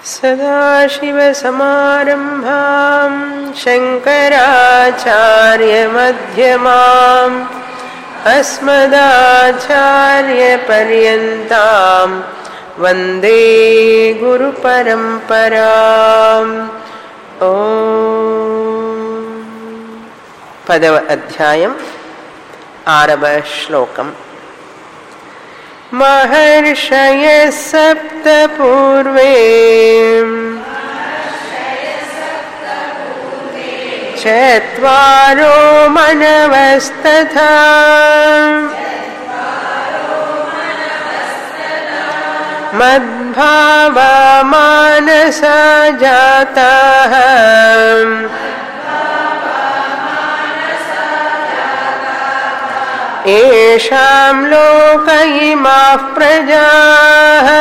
सदाशिवसमारम्भां शङ्कराचार्यमध्यमाम् अस्मदाचार्यपर्यन्तां वन्दे गुरुपरम्पराम् ॐ పదవ అధ్యాయం ఆరవ శ్లోకం మహర్షయ సప్త పూర్వే చత్వారో మనవస్తథా మద్భావా మానస జాతాః येषां लोक इमाः प्रजाः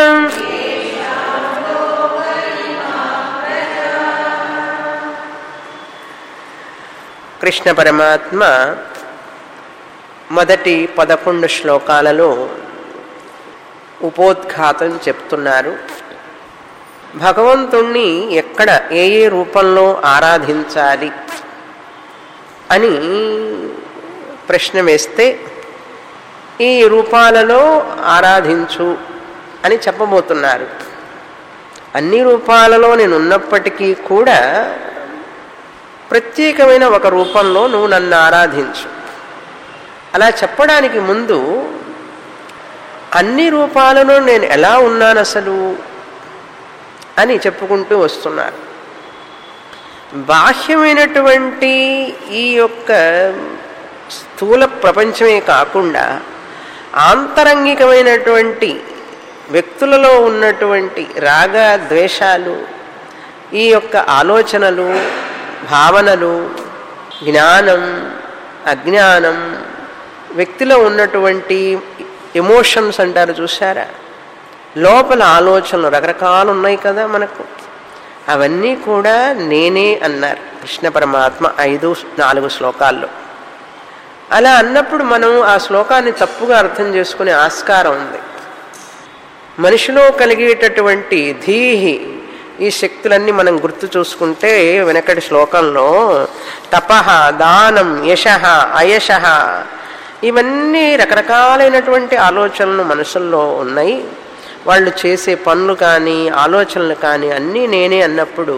కృష్ణ పరమాత్మ మొదటి పదకొండు శ్లోకాలలో ఉపోద్ఘాతం చెప్తున్నారు భగవంతుణ్ణి ఎక్కడ ఏ ఏ రూపంలో ఆరాధించాలి అని ప్రశ్న వేస్తే ఈ రూపాలలో ఆరాధించు అని చెప్పబోతున్నారు అన్ని రూపాలలో నేను ఉన్నప్పటికీ కూడా ప్రత్యేకమైన ఒక రూపంలో నువ్వు నన్ను ఆరాధించు అలా చెప్పడానికి ముందు అన్ని రూపాలలో నేను ఎలా ఉన్నాను అసలు అని చెప్పుకుంటూ వస్తున్నారు బాహ్యమైనటువంటి ఈ యొక్క స్థూల ప్రపంచమే కాకుండా ఆంతరంగికమైనటువంటి వ్యక్తులలో ఉన్నటువంటి రాగ ద్వేషాలు ఈ యొక్క ఆలోచనలు భావనలు జ్ఞానం అజ్ఞానం వ్యక్తిలో ఉన్నటువంటి ఎమోషన్స్ అంటారు చూసారా లోపల ఆలోచనలు రకరకాలు ఉన్నాయి కదా మనకు అవన్నీ కూడా నేనే అన్నారు కృష్ణ పరమాత్మ ఐదు నాలుగు శ్లోకాల్లో అలా అన్నప్పుడు మనం ఆ శ్లోకాన్ని తప్పుగా అర్థం చేసుకునే ఆస్కారం ఉంది మనిషిలో కలిగేటటువంటి ధీహి ఈ శక్తులన్నీ మనం గుర్తు చూసుకుంటే వెనకటి శ్లోకంలో తపహ దానం యశ అయశ ఇవన్నీ రకరకాలైనటువంటి ఆలోచనలు మనసుల్లో ఉన్నాయి వాళ్ళు చేసే పనులు కానీ ఆలోచనలు కానీ అన్నీ నేనే అన్నప్పుడు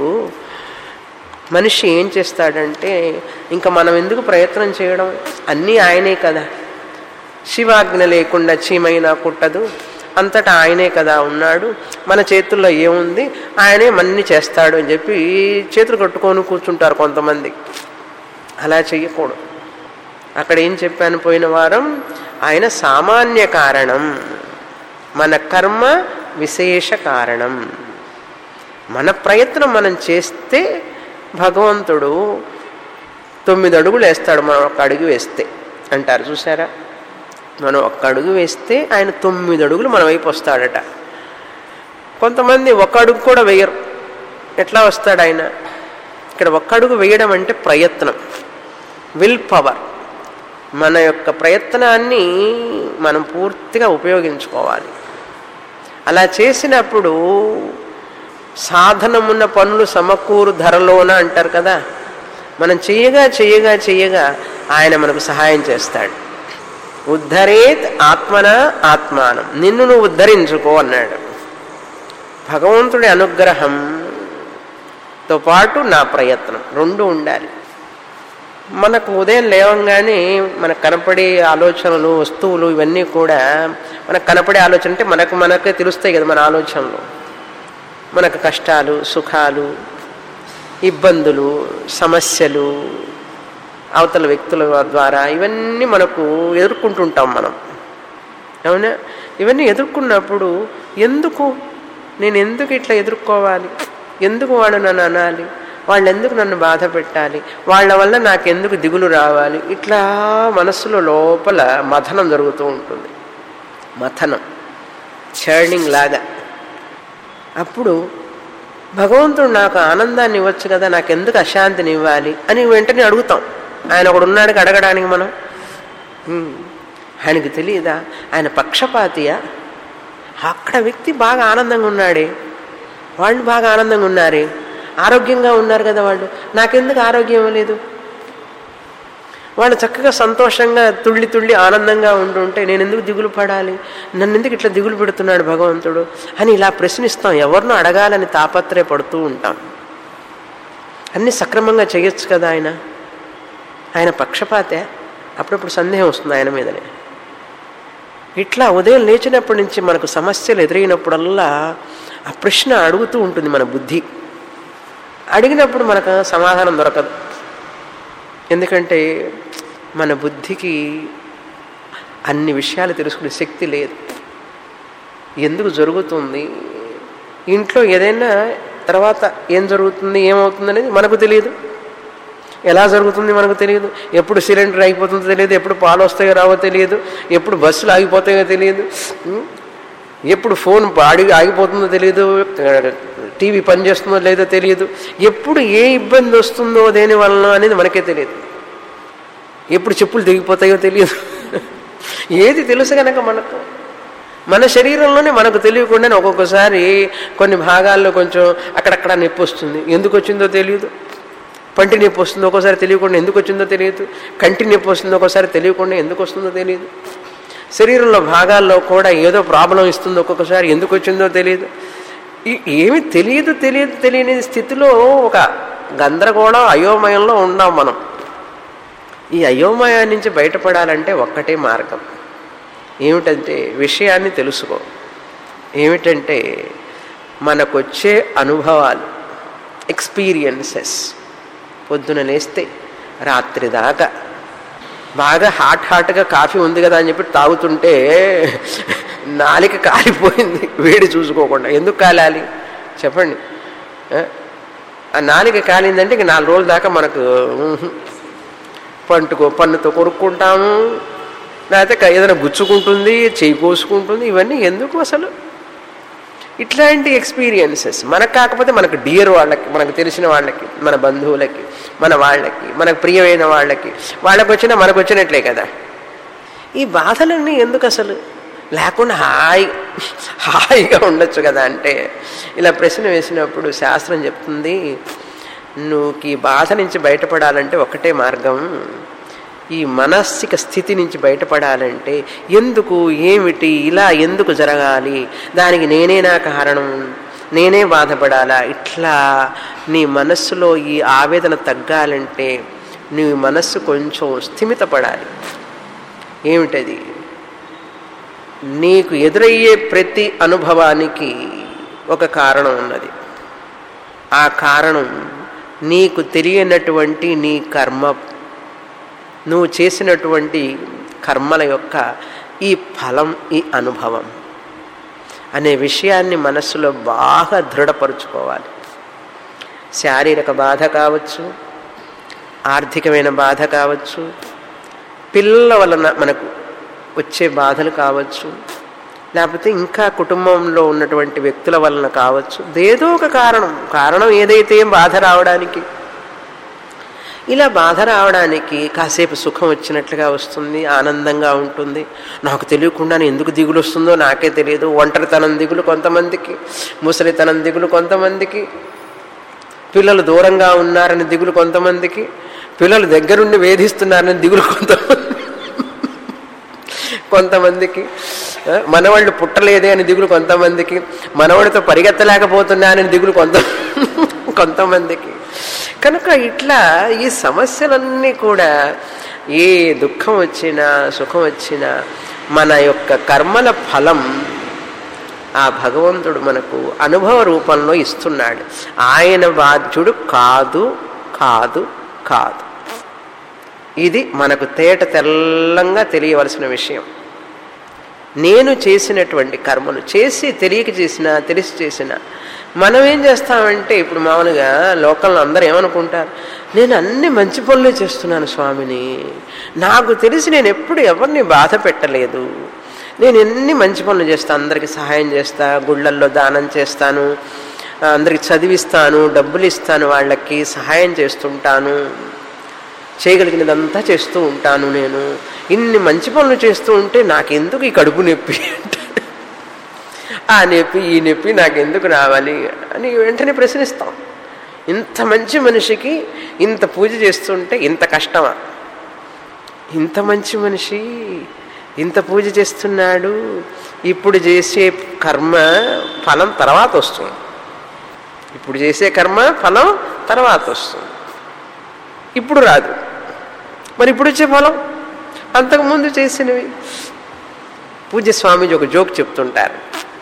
మనిషి ఏం చేస్తాడంటే ఇంకా మనం ఎందుకు ప్రయత్నం చేయడం అన్నీ ఆయనే కదా శివాజ్ఞ లేకుండా చీమైనా కుట్టదు అంతటా ఆయనే కదా ఉన్నాడు మన చేతుల్లో ఏముంది ఆయనే మన్ని చేస్తాడు అని చెప్పి చేతులు కట్టుకొని కూర్చుంటారు కొంతమంది అలా చెయ్యకూడదు అక్కడ ఏం చెప్పాను పోయిన వారం ఆయన సామాన్య కారణం మన కర్మ విశేష కారణం మన ప్రయత్నం మనం చేస్తే భగవంతుడు తొమ్మిది అడుగులు వేస్తాడు మనం ఒక అడుగు వేస్తే అంటారు చూసారా మనం ఒక్క అడుగు వేస్తే ఆయన తొమ్మిది అడుగులు మన వైపు వస్తాడట కొంతమంది ఒక అడుగు కూడా వేయరు ఎట్లా వస్తాడు ఆయన ఇక్కడ ఒక్క అడుగు వేయడం అంటే ప్రయత్నం విల్ పవర్ మన యొక్క ప్రయత్నాన్ని మనం పూర్తిగా ఉపయోగించుకోవాలి అలా చేసినప్పుడు సాధనమున్న పనులు సమకూరు ధరలోన అంటారు కదా మనం చెయ్యగా చెయ్యగా చెయ్యగా ఆయన మనకు సహాయం చేస్తాడు ఉద్ధరేత్ ఆత్మన ఆత్మానం నిన్ను నువ్వు ఉద్ధరించుకో అన్నాడు భగవంతుడి అనుగ్రహంతో పాటు నా ప్రయత్నం రెండు ఉండాలి మనకు ఉదయం లేవంగానే మనకు కనపడే ఆలోచనలు వస్తువులు ఇవన్నీ కూడా మనకు కనపడే ఆలోచన అంటే మనకు మనకే తెలుస్తాయి కదా మన ఆలోచనలు మనకు కష్టాలు సుఖాలు ఇబ్బందులు సమస్యలు అవతల వ్యక్తుల ద్వారా ఇవన్నీ మనకు ఎదుర్కొంటుంటాం మనం అవునా ఇవన్నీ ఎదుర్కొన్నప్పుడు ఎందుకు నేను ఎందుకు ఇట్లా ఎదుర్కోవాలి ఎందుకు వాడు నన్ను అనాలి వాళ్ళు ఎందుకు నన్ను బాధ పెట్టాలి వాళ్ళ వల్ల నాకెందుకు దిగులు రావాలి ఇట్లా మనస్సులో లోపల మథనం జరుగుతూ ఉంటుంది మథనం చర్నింగ్ లాగా అప్పుడు భగవంతుడు నాకు ఆనందాన్ని ఇవ్వచ్చు కదా నాకు ఎందుకు అశాంతిని ఇవ్వాలి అని వెంటనే అడుగుతాం ఆయన ఒకడు ఉన్నాడు అడగడానికి మనం ఉమ్, ఆయనకి తెలియదా ఆయన పక్షపాతియా అక్కడ వ్యక్తి బాగా ఆనందంగా ఉన్నాడే వాళ్ళు బాగా ఆనందంగా ఉన్నారే ఆరోగ్యంగా ఉన్నారు కదా వాళ్ళు నాకెందుకు ఆరోగ్యం లేదు వాళ్ళు చక్కగా సంతోషంగా తుళ్ళి తుళ్ళి ఆనందంగా ఉంటుంటే నేను ఎందుకు దిగులు పడాలి నన్ను ఎందుకు ఇట్లా దిగులు పెడుతున్నాడు భగవంతుడు అని ఇలా ప్రశ్నిస్తాం ఎవరినో అడగాలని తాపత్రయపడుతూ ఉంటాం అన్నీ సక్రమంగా చేయొచ్చు కదా ఆయన ఆయన పక్షపాతే అప్పుడప్పుడు సందేహం వస్తుంది ఆయన మీదనే ఇట్లా ఉదయం లేచినప్పటి నుంచి మనకు సమస్యలు ఎదురైనప్పుడల్లా ఆ ప్రశ్న అడుగుతూ ఉంటుంది మన బుద్ధి అడిగినప్పుడు మనకు సమాధానం దొరకదు ఎందుకంటే మన బుద్ధికి అన్ని విషయాలు తెలుసుకునే శక్తి లేదు ఎందుకు జరుగుతుంది ఇంట్లో ఏదైనా తర్వాత ఏం జరుగుతుంది ఏమవుతుంది అనేది మనకు తెలియదు ఎలా జరుగుతుంది మనకు తెలియదు ఎప్పుడు సిలిండర్ అయిపోతుందో తెలియదు ఎప్పుడు పాలు వస్తాయో రావో తెలియదు ఎప్పుడు బస్సులు ఆగిపోతాయో తెలియదు ఉం? ఎప్పుడు ఫోన్ ఆగి ఆగిపోతుందో తెలియదు టీవీ పనిచేస్తుందో లేదో తెలియదు ఎప్పుడు ఏ ఇబ్బంది వస్తుందో దేని వలన అనేది మనకే తెలియదు ఎప్పుడు చెప్పులు తెగిపోతాయో తెలియదు ఏది తెలుసు కనుక మనకు మన శరీరంలోనే మనకు తెలియకుండానే ఒక్కొక్కసారి కొన్ని భాగాల్లో కొంచెం అక్కడక్కడ నొప్పి వస్తుంది ఎందుకు వచ్చిందో తెలియదు పంటి నొప్పి వస్తుందో ఒక్కోసారి తెలియకుండా ఎందుకు వచ్చిందో తెలియదు కంటి నొప్పి వస్తుందో ఒక్కోసారి తెలియకుండా ఎందుకు వస్తుందో తెలియదు శరీరంలో భాగాల్లో కూడా ఏదో ప్రాబ్లం ఇస్తుందో ఒక్కొక్కసారి ఎందుకు వచ్చిందో తెలియదు ఈ- ఏమి తెలియదు తెలియదు తెలియని స్థితిలో ఒక గందరగోళం అయోమయంలో ఉన్నాం మనం ఈ అయోమయం నుంచి బయటపడాలంటే ఒక్కటే మార్గం ఏమిటంటే విషయాన్ని తెలుసుకో ఏమిటంటే మనకొచ్చే అనుభవాలు ఎక్స్పీరియన్సెస్ పొద్దున లేస్తే రాత్రి దాకా బాగా హాట్ హాట్గా కాఫీ ఉంది కదా అని చెప్పి తాగుతుంటే నాలిక కాలిపోయింది వేడి చూసుకోకుండా ఎందుకు కాలాలి చెప్పండి ఆ? ఆ నాలిక కాలిందంటే ఇంక నాలుగు రోజుల దాకా మనకు ఉహు, పంటుకో పన్నుతో కొరుక్కుంటాము లేకపోతే క- ఏదైనా గుచ్చుకుంటుంది చేయి కోసుకుంటుంది ఇవన్నీ ఎందుకు అసలు ఇట్లాంటి ఎక్స్పీరియన్సెస్ మనకు కాకపోతే మనకు డియర్ వాళ్ళకి మనకు తెలిసిన వాళ్ళకి మన బంధువులకి మన వాళ్ళకి మనకు ప్రియమైన వాళ్ళకి వాళ్ళకి వచ్చినా మనకు వచ్చినట్లే కదా ఈ బాధలన్నీ ఎందుకు అసలు లేకుండా హాయి హాయిగా ఉండొచ్చు కదా అంటే ఇలా ప్రశ్న వేసినప్పుడు శాస్త్రం చెప్తుంది నువ్వు ఈ బాధ నుంచి బయటపడాలంటే ఒకటే మార్గం ఈ మానసిక స్థితి నుంచి బయటపడాలంటే ఎందుకు ఏమిటి ఇలా ఎందుకు జరగాలి దానికి నేనేనా కారణం నేనే బాధపడాలా ఇట్లా నీ మనస్సులో ఈ ఆవేదన తగ్గాలంటే నీ మనస్సు కొంచెం స్థిమితపడాలి ఏమిటది నీకు ఎదురయ్యే ప్రతి అనుభవానికి ఒక కారణం ఉన్నది ఆ కారణం నీకు తెలియనటువంటి నీ కర్మ నువ్వు చేసినటువంటి కర్మల యొక్క ఈ ఫలం ఈ అనుభవం అనే విషయాన్ని మనస్సులో బాగా దృఢపరుచుకోవాలి శారీరక బాధ కావచ్చు ఆర్థికమైన బాధ కావచ్చు పిల్లల వలన మనకు వచ్చే బాధలు కావచ్చు లేకపోతే ఇంకా కుటుంబంలో ఉన్నటువంటి వ్యక్తుల వలన కావచ్చు ఏదో ఒక కారణం కారణం ఏదైతే బాధ రావడానికి ఇలా బాధ రావడానికి కాసేపు సుఖం వచ్చినట్లుగా వస్తుంది ఆనందంగా ఉంటుంది నాకు తెలియకుండా ఎందుకు దిగులు వస్తుందో నాకే తెలియదు ఒంటరితనం దిగులు కొంతమందికి ముసలితనం దిగులు కొంతమందికి పిల్లలు దూరంగా ఉన్నారని దిగులు కొంతమందికి పిల్లలు దగ్గరుండి వేధిస్తున్నారని దిగులు కొంతమంది కొంతమందికి ఆ, మనవాళ్ళు పుట్టలేదే అని దిగులు కొంతమందికి మనవాడితో పరిగెత్తలేకపోతున్నానని దిగులు కొంత కొంతమందికి కనుక ఇట్లా ఈ సమస్యలన్నీ కూడా ఏ దుఃఖం వచ్చినా సుఖం వచ్చినా మన యొక్క కర్మల ఫలం ఆ భగవంతుడు మనకు అనుభవ రూపంలో ఇస్తున్నాడు ఆయన బాధ్యుడు కాదు కాదు కాదు ఇది మనకు తేట తెల్లంగా తెలియవలసిన విషయం నేను చేసినటువంటి కర్మలు చేసి తెలియక చేసిన తెలిసి చేసిన మనం ఏం చేస్తామంటే ఇప్పుడు మామూలుగా లోకల్లో అందరూ ఏమనుకుంటారు నేను అన్ని మంచి పనులే చేస్తున్నాను స్వామిని నాకు తెలిసి నేను ఎప్పుడు ఎవరిని బాధ పెట్టలేదు నేను ఎన్ని మంచి పనులు చేస్తాను అందరికీ సహాయం చేస్తా గుళ్ళల్లో దానం చేస్తాను అందరికి చదివిస్తాను డబ్బులు ఇస్తాను వాళ్ళకి సహాయం చేస్తుంటాను చేయగలిగినదంతా చేస్తూ ఉంటాను నేను ఇన్ని మంచి పనులు చేస్తూ ఉంటే నాకెందుకు ఈ కడుపు నొప్పి అంటే ఆ నొప్పి ఈ నొప్పి నాకు ఎందుకు రావాలి అని వెంటనే ప్రశ్నిస్తాం ఇంత మంచి మనిషికి ఇంత పూజ చేస్తుంటే ఇంత కష్టమా ఇంత మంచి మనిషి ఇంత పూజ చేస్తున్నాడు ఇప్పుడు చేసే కర్మ ఫలం తర్వాత వస్తుంది ఇప్పుడు చేసే కర్మ ఫలం తర్వాత వస్తుంది ఇప్పుడు రాదు మరి ఇప్పుడు వచ్చే ఫలం అంతకుముందు చేసినవి పూజ్య స్వామీజీ ఒక జోక్ చెప్తుంటారు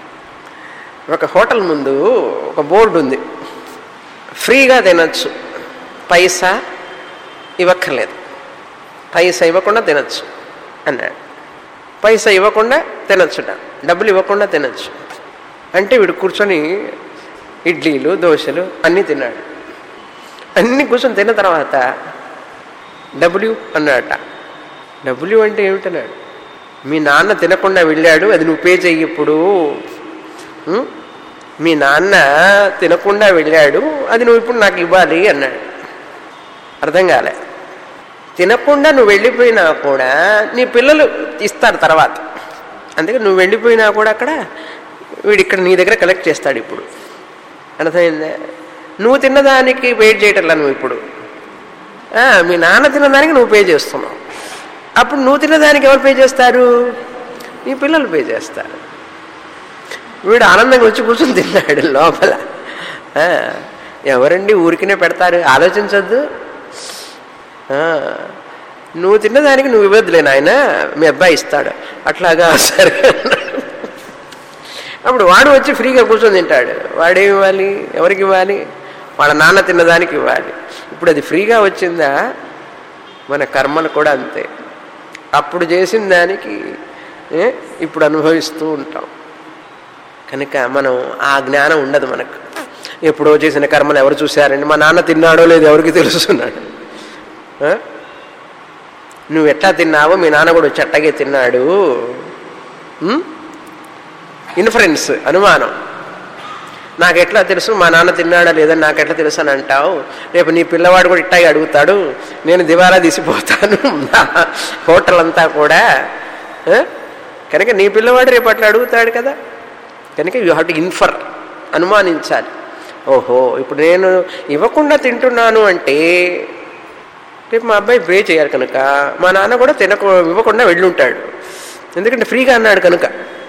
ఒక హోటల్ ముందు ఒక బోర్డు ఉంది ఫ్రీగా తినచ్చు పైసా ఇవ్వక్కర్లేదు పైసా ఇవ్వకుండా తినచ్చు అన్నాడు పైసా ఇవ్వకుండా తినచ్చుట డబ్బులు ఇవ్వకుండా తినచ్చు అంటే వీడు కూర్చొని ఇడ్లీలు దోశలు అన్నీ తిన్నాడు అన్నీ కూర్చొని తిన్న తర్వాత డబ్ల్యూ అన్నాడట డబ్ల్యూ అంటే ఏమిటన్నాడు మీ నాన్న తినకుండా వెళ్ళాడు అది నువ్వు పే చెయ్యి ఇప్పుడు ఉం? మీ నాన్న తినకుండా వెళ్ళాడు అది నువ్వు ఇప్పుడు నాకు ఇవ్వాలి అన్నాడు అర్థం కాలే తినకుండా నువ్వు వెళ్ళిపోయినా కూడా నీ పిల్లలు ఇస్తారు తర్వాత అందుకే నువ్వు వెళ్ళిపోయినా కూడా అక్కడ వీడు ఇక్కడ నీ దగ్గర కలెక్ట్ చేస్తాడు ఇప్పుడు అర్థమైందా నువ్వు తిన్నదానికి వెయిట్ చేయటంలా నువ్వు ఇప్పుడు ఆ, మీ నాన్న తిన్నదానికి నువ్వు పే చేస్తున్నావు అప్పుడు నువ్వు తిన్నదానికి ఎవరు పే చేస్తారు నీ పిల్లలు పే చేస్తారు వీడు ఆనందంగా వచ్చి కూర్చొని తిన్నాడు లోపల ఆ, ఎవరండి ఊరికినే పెడతారు ఆలోచించొద్దు ఆ, నువ్వు తిన్నదానికి నువ్వు ఇవ్వద్దులే నాయన మీ అబ్బాయి ఇస్తాడు అట్లాగా సరే అన్నాడు. అప్పుడు వాడు వచ్చి ఫ్రీగా కూర్చొని తింటాడు వాడేమి ఇవ్వాలి ఎవరికి ఇవ్వాలి వాళ్ళ నాన్న తిన్నదానికి ఇవ్వాలి ఇప్పుడు అది ఫ్రీగా వచ్చిందా మన కర్మలు కూడా అంతే అప్పుడు చేసిన దానికి ఏ, ఇప్పుడు అనుభవిస్తూ ఉంటాం కనుక మనం ఆ జ్ఞానం ఉండదు మనకు ఎప్పుడో చేసిన కర్మలు ఎవరు చూశారండి మా నాన్న తిన్నాడో లేదో ఎవరికి తెలుస్తున్నాడు ఆ? నువ్వు ఎట్లా తిన్నావో మీ నాన్న కూడా వచ్చి అట్టగే తిన్నాడు ఇన్ఫరెన్స్ అనుమానం నాకు ఎట్లా తెలుసు మా నాన్న తిన్నాడా లేదని నాకు ఎట్లా తెలుసు అని అంటావు రేపు నీ పిల్లవాడు కూడా ఇట్టాగే అడుగుతాడు నేను దివాలా తీసిపోతాను నా హోటల్ అంతా కూడా ఆ? కనుక నీ పిల్లవాడు రేపు అట్లా అడుగుతాడు కదా కనుక యూ హ్యావ్ టు ఇన్ఫర్ అనుమానించాలి ఓహో ఇప్పుడు నేను ఇవ్వకుండా తింటున్నాను అంటే రేపు మా అబ్బాయి పే చేయాలి కనుక మా నాన్న కూడా తినకు ఇవ్వకుండా వెళ్ళుంటాడు ఎందుకంటే ఫ్రీగా అన్నాడు కనుక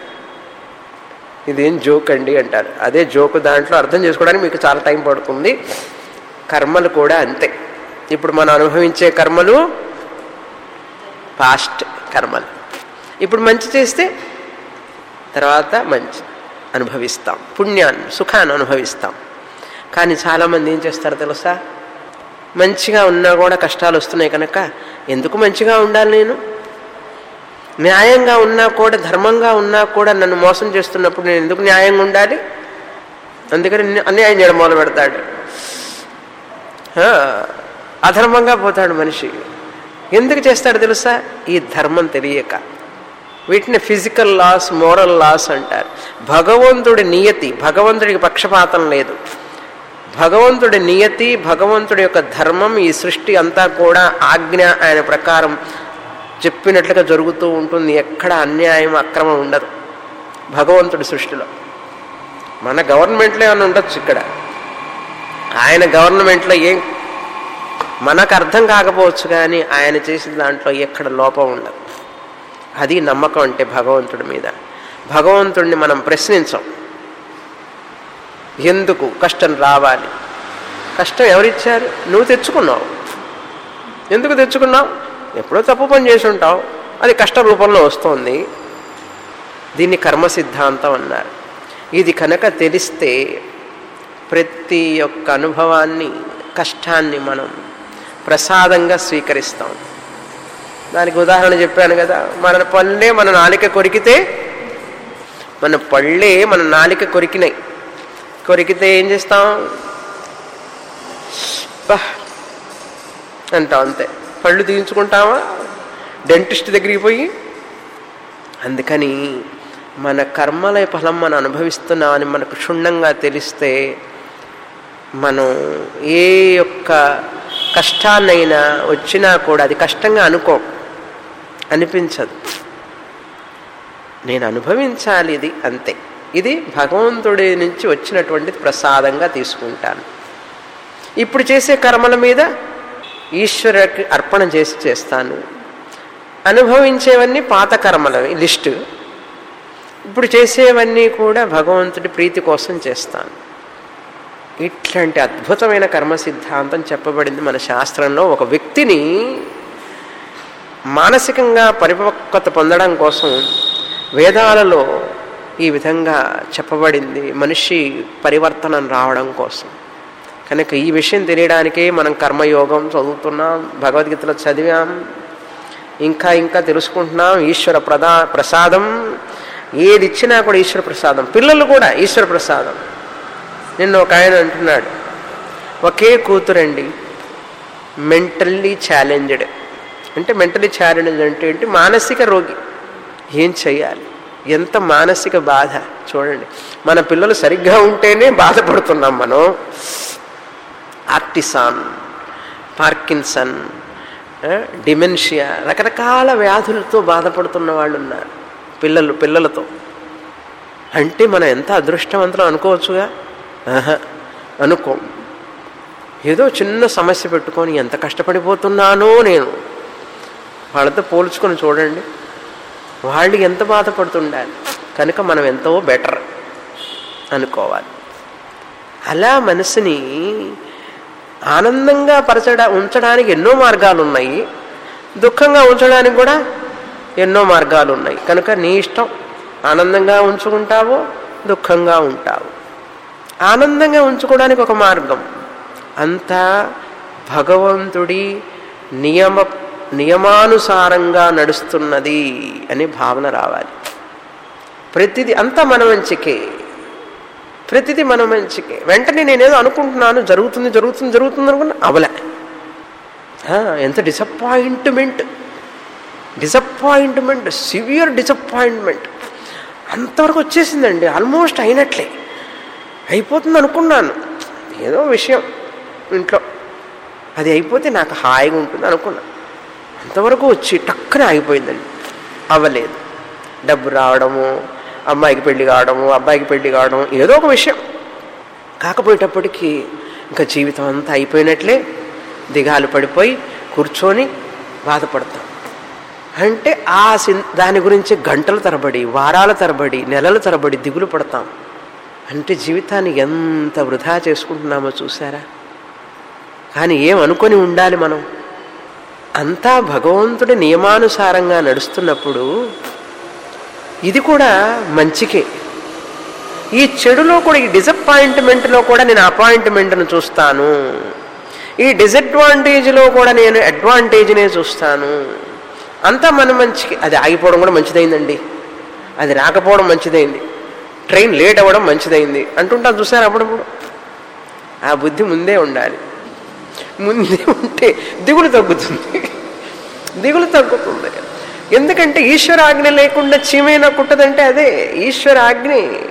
ఇదేం జోక్ అండి అంటారు అదే జోక్ దాంట్లో అర్థం చేసుకోవడానికి మీకు చాలా టైం పడుతుంది కర్మలు కూడా అంతే ఇప్పుడు మనం అనుభవించే కర్మలు పాస్ట్ కర్మలు ఇప్పుడు మంచి చేస్తే తర్వాత మంచి అనుభవిస్తాం పుణ్యాన్ని సుఖాన్ని అనుభవిస్తాం కానీ చాలామంది ఏం చేస్తారు తెలుసా మంచిగా ఉన్నా కూడా కష్టాలు వస్తున్నాయి కనుక ఎందుకు మంచిగా ఉండాలి నేను న్యాయంగా ఉన్నా కూడా ధర్మంగా ఉన్నా కూడా నన్ను మోసం చేస్తున్నప్పుడు నేను ఎందుకు న్యాయంగా ఉండాలి అందుకని ని- అన్యాయం చేయడం మొదలు పెడతాడు ఆ, అధర్మంగా పోతాడు మనిషి ఎందుకు చేస్తాడు తెలుసా ఈ ధర్మం తెలియక వీటిని ఫిజికల్ లాస్ మోరల్ లాస్ అంటారు భగవంతుడి నియతి భగవంతుడికి పక్షపాతం లేదు భగవంతుడి నియతి భగవంతుడి యొక్క ధర్మం ఈ సృష్టి అంతా కూడా ఆజ్ఞ ఆయన ప్రకారం చెప్పినట్లుగా జరుగుతూ ఉంటుంది ఎక్కడ అన్యాయం అక్రమం ఉండదు భగవంతుడి సృష్టిలో మన గవర్నమెంట్లో ఏమైనా ఉండొచ్చు ఇక్కడ ఆయన గవర్నమెంట్లో ఏం మనకు అర్థం కాకపోవచ్చు కానీ ఆయన చేసిన దాంట్లో ఎక్కడ లోపం ఉండదు అది నమ్మకం అంటే భగవంతుడి మీద భగవంతుడిని మనం ప్రశ్నించం ఎందుకు కష్టం రావాలి కష్టం ఎవరిచ్చారు నువ్వు తెచ్చుకున్నావు ఎందుకు తెచ్చుకున్నావు ఎప్పుడో తప్పు పని చేసి ఉంటావు అది కష్ట రూపంలో వస్తుంది దీన్ని కర్మ సిద్ధాంతం అన్నారు ఇది కనుక తెలిస్తే ప్రతి ఒక్క అనుభవాన్ని కష్టాన్ని మనం ప్రసాదంగా స్వీకరిస్తాం దానికి ఉదాహరణ చెప్పాను కదా మన పళ్ళే మన నాలిక కొరికితే మన పళ్ళే మన నాలిక కొరికినాయి కొరికితే ఏం చేస్తాం బా అంటాం అంతే పళ్ళు తీయించుకుంటామా డెంటిస్ట్ దగ్గరికి పోయి అందుకని మన కర్మల ఫలం మనం అనుభవిస్తున్నామని మనకు క్షుణ్ణంగా తెలిస్తే మనం ఏ యొక్క కష్టాన్నైనా వచ్చినా కూడా అది కష్టంగా అనుకో అనిపించదు నేను అనుభవించాలి ఇది అంతే ఇది భగవంతుడి నుంచి వచ్చినటువంటి ప్రసాదంగా తీసుకుంటాను ఇప్పుడు చేసే కర్మల మీద ఈశ్వరుకి అర్పణ చేసి చేస్తాను అనుభవించేవన్నీ పాత కర్మలవి లిస్టు ఇప్పుడు చేసేవన్నీ కూడా భగవంతుడి ప్రీతి కోసం చేస్తాను ఇట్లాంటి అద్భుతమైన కర్మ సిద్ధాంతం చెప్పబడింది మన శాస్త్రంలో ఒక వ్యక్తిని మానసికంగా పరిపక్వత పొందడం కోసం వేదాలలో ఈ విధంగా చెప్పబడింది మనిషి పరివర్తనం రావడం కోసం కనుక ఈ విషయం తెలియడానికే మనం కర్మయోగం చదువుతున్నాం భగవద్గీతలో చదివాం ఇంకా ఇంకా తెలుసుకుంటున్నాం ఈశ్వర ప్రదా ప్రసాదం ఏది ఇచ్చినా కూడా ఈశ్వర ప్రసాదం పిల్లలు కూడా ఈశ్వర ప్రసాదం నిన్న ఒక ఆయన అంటున్నాడు ఒకే కూతురండి మెంటల్లీ ఛాలెంజ్డ్ అంటే మెంటలీ ఛాలెంజ్ అంటే ఏంటి మానసిక రోగి ఏం చెయ్యాలి ఎంత మానసిక బాధ చూడండి మన పిల్లలు సరిగ్గా ఉంటేనే బాధపడుతున్నాం మనం ఆర్టిసాన్ పార్కిన్సన్ డిమెన్షియా రకరకాల వ్యాధులతో బాధపడుతున్న వాళ్ళు ఉన్నారు పిల్లలు పిల్లలతో అంటే మనం ఎంత అదృష్టవంతులం అనుకోవచ్చుగా ఆహా అనుకో ఏదో చిన్న సమస్య పెట్టుకొని ఎంత కష్టపడిపోతున్నానో నేను వాళ్ళతో పోల్చుకొని చూడండి వాళ్ళు ఎంత బాధపడుతుండాలి కనుక మనం ఎంతో బెటర్ అనుకోవాలి అలా మనసుని ఆనందంగా పరచడా ఉంచడానికి ఎన్నో మార్గాలు ఉన్నాయి దుఃఖంగా ఉంచడానికి కూడా ఎన్నో మార్గాలు ఉన్నాయి కనుక నీ ఇష్టం ఆనందంగా ఉంచుకుంటావో దుఃఖంగా ఉంటావు ఆనందంగా ఉంచుకోవడానికి ఒక మార్గం అంతా భగవంతుడి నియమ నియమానుసారంగా నడుస్తున్నది అనే భావన రావాలి ప్రతిదీ అంతా మన మంచికే ప్రతిదీ మన మంచికే వెంటనే నేనేదో అనుకుంటున్నాను జరుగుతుంది జరుగుతుంది జరుగుతుంది అనుకున్నా అవలే ఆ, ఎంత డిసప్పాయింట్మెంట్ డిసప్పాయింట్మెంట్ సివియర్ డిసప్పాయింట్మెంట్ అంతవరకు వచ్చేసిందండి ఆల్మోస్ట్ అయినట్లే అయిపోతుంది అనుకున్నాను ఏదో విషయం ఇంట్లో అది అయిపోతే నాకు హాయిగా ఉంటుంది అనుకున్నా అంతవరకు వచ్చి టక్కున ఆగిపోయిందండి అవ్వలేదు డబ్బు రావడము అమ్మాయికి పెళ్లి కావడము అబ్బాయికి పెళ్లి కావడం ఏదో ఒక విషయం కాకపోయేటప్పటికీ ఇంకా జీవితం అంతా అయిపోయినట్లే దిగాలు పడిపోయి కూర్చొని బాధపడతాం అంటే ఆ సిన్ దాని గురించి గంటల తరబడి వారాల తరబడి నెలల తరబడి దిగులు పడతాం అంటే జీవితాన్ని ఎంత వృధా చేసుకుంటున్నామో చూసారా కానీ ఏం అనుకొని ఉండాలి మనం అంతా భగవంతుడి నియమానుసారంగా నడుస్తున్నప్పుడు ఇది కూడా మంచికే ఈ చెడులో కూడా ఈ డిసప్పాయింట్మెంట్లో కూడా నేను అపాయింట్మెంట్ను చూస్తాను ఈ డిసడ్వాంటేజ్లో కూడా నేను అడ్వాంటేజ్నే చూస్తాను అంతా మన మంచికి అది ఆగిపోవడం కూడా మంచిదైందండి అది రాకపోవడం మంచిదైంది ట్రైన్ లేట్ అవ్వడం మంచిదైంది అంటుంటాం చూసారు అప్పుడప్పుడు ఆ బుద్ధి ముందే ఉండాలి ముందే ఉంటే దిగులు తగ్గుతుంది దిగులు తగ్గుతుంది ఎందుకంటే ఈశ్వర ఆజ్ఞ లేకుండా చీమైనా కుట్టదంటే అదే ఈశ్వర ఆజ్ఞ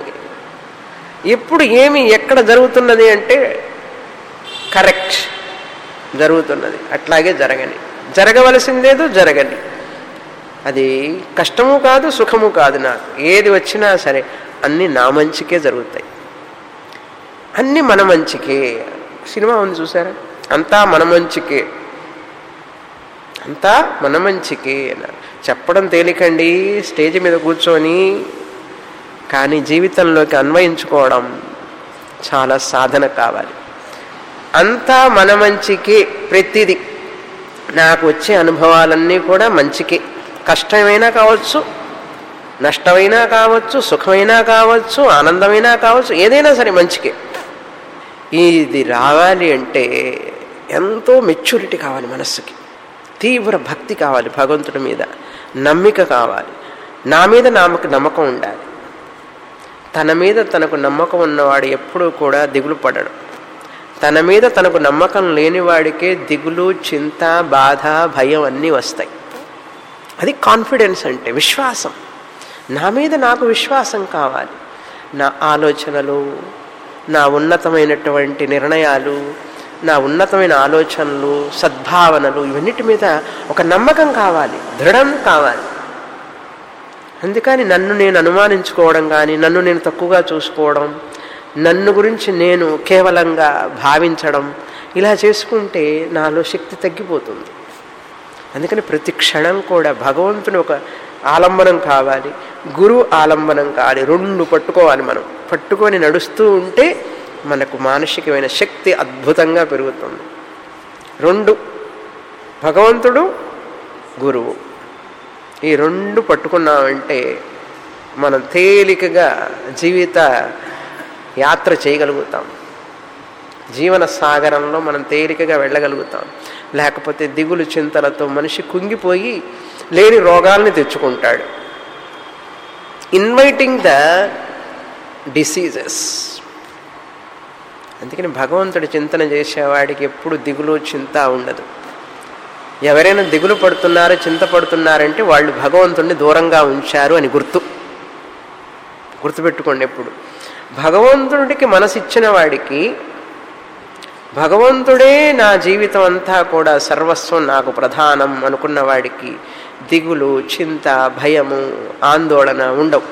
ఎప్పుడు ఏమి ఎక్కడ జరుగుతున్నది అంటే కరెక్ట్ జరుగుతున్నది అట్లాగే జరగని జరగవలసిందేదో జరగని అది కష్టము కాదు సుఖము కాదు నాకు ఏది వచ్చినా సరే అన్నీ నా మంచికే జరుగుతాయి అన్నీ మన మంచికే సినిమా ఉంది చూసారా అంతా మన మంచికే అంతా మన మంచికే అన్నారు చెప్పడం తేలికండి స్టేజ్ మీద కూర్చొని కానీ జీవితంలోకి అన్వయించుకోవడం చాలా సాధన కావాలి అంతా మన మంచికే ప్రతిదీ నాకు వచ్చే అనుభవాలన్నీ కూడా మంచికే కష్టమైనా కావచ్చు నష్టమైనా కావచ్చు సుఖమైనా కావచ్చు ఆనందమైనా కావచ్చు ఏదైనా సరే మంచికే ఇది రావాలి అంటే ఎంతో మెచ్యూరిటీ కావాలి మనస్సుకి తీవ్ర భక్తి కావాలి భగవంతుడి మీద నమ్మిక కావాలి నా మీద నామకు నమ్మకం ఉండాలి తన మీద తనకు నమ్మకం ఉన్నవాడు ఎప్పుడూ కూడా దిగులు పడడు తన మీద తనకు నమ్మకం లేనివాడికే దిగులు చింత బాధ భయం అన్నీ వస్తాయి అది కాన్ఫిడెన్స్ అంటే విశ్వాసం నా మీద నాకు విశ్వాసం కావాలి నా ఆలోచనలు నా ఉన్నతమైనటువంటి నిర్ణయాలు నా ఉన్నతమైన ఆలోచనలు సద్భావనలు ఇవన్నిటి మీద ఒక నమ్మకం కావాలి దృఢం కావాలి అందుకని నన్ను నేను అనుమానించుకోవడం కానీ నన్ను నేను తక్కువగా చూసుకోవడం నన్ను గురించి నేను కేవలంగా భావించడం ఇలా చేసుకుంటే నాలో శక్తి తగ్గిపోతుంది అందుకని ప్రతి క్షణం కూడా భగవంతుని ఒక ఆలంబనం కావాలి గురు ఆలంబనం కావాలి రెండు పట్టుకోవాలి మనం పట్టుకొని నడుస్తూ ఉంటే మనకు మానసికమైన శక్తి అద్భుతంగా పెరుగుతుంది రెండు భగవంతుడు గురువు ఈ రెండు పట్టుకున్నామంటే మనం తేలికగా జీవిత యాత్ర చేయగలుగుతాం జీవన సాగరంలో మనం తేలికగా వెళ్ళగలుగుతాం లేకపోతే దిగులు చింతలతో మనిషి కుంగిపోయి లేని రోగాల్ని తెచ్చుకుంటాడు ఇన్వైటింగ్ ద డిసీజెస్ అందుకని భగవంతుడి చింతన చేసేవాడికి ఎప్పుడు దిగులు చింత ఉండదు ఎవరైనా దిగులు పడుతున్నారు చింత పడుతున్నారంటే వాళ్ళు భగవంతుడిని దూరంగా ఉంచారు అని గుర్తు గుర్తుపెట్టుకోండి ఎప్పుడు భగవంతుడికి మనసిచ్చిన వాడికి భగవంతుడే నా జీవితం అంతా కూడా సర్వస్వం నాకు ప్రధానం అనుకున్న వాడికి దిగులు చింత భయము ఆందోళన ఉండవు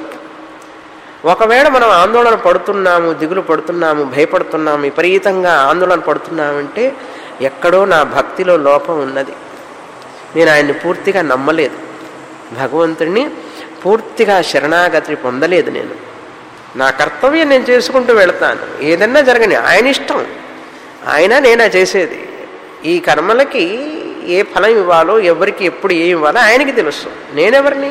ఒకవేళ మనం ఆందోళన పడుతున్నాము దిగులు పడుతున్నాము భయపడుతున్నాము విపరీతంగా ఆందోళన పడుతున్నామంటే ఎక్కడో నా భక్తిలో లోపం ఉన్నది నేను ఆయన్ని పూర్తిగా నమ్మలేదు భగవంతుడిని పూర్తిగా శరణాగతి పొందలేదు నేను నా కర్తవ్యం నేను చేసుకుంటూ వెళతాను ఏదన్నా జరగని ఆయన ఇష్టం ఆయన నేనా చేసేది ఈ కర్మలకి ఏ ఫలం ఇవ్వాలో ఎవరికి ఎప్పుడు ఏమి ఇవ్వాలో ఆయనకి తెలుసు నేనెవరిని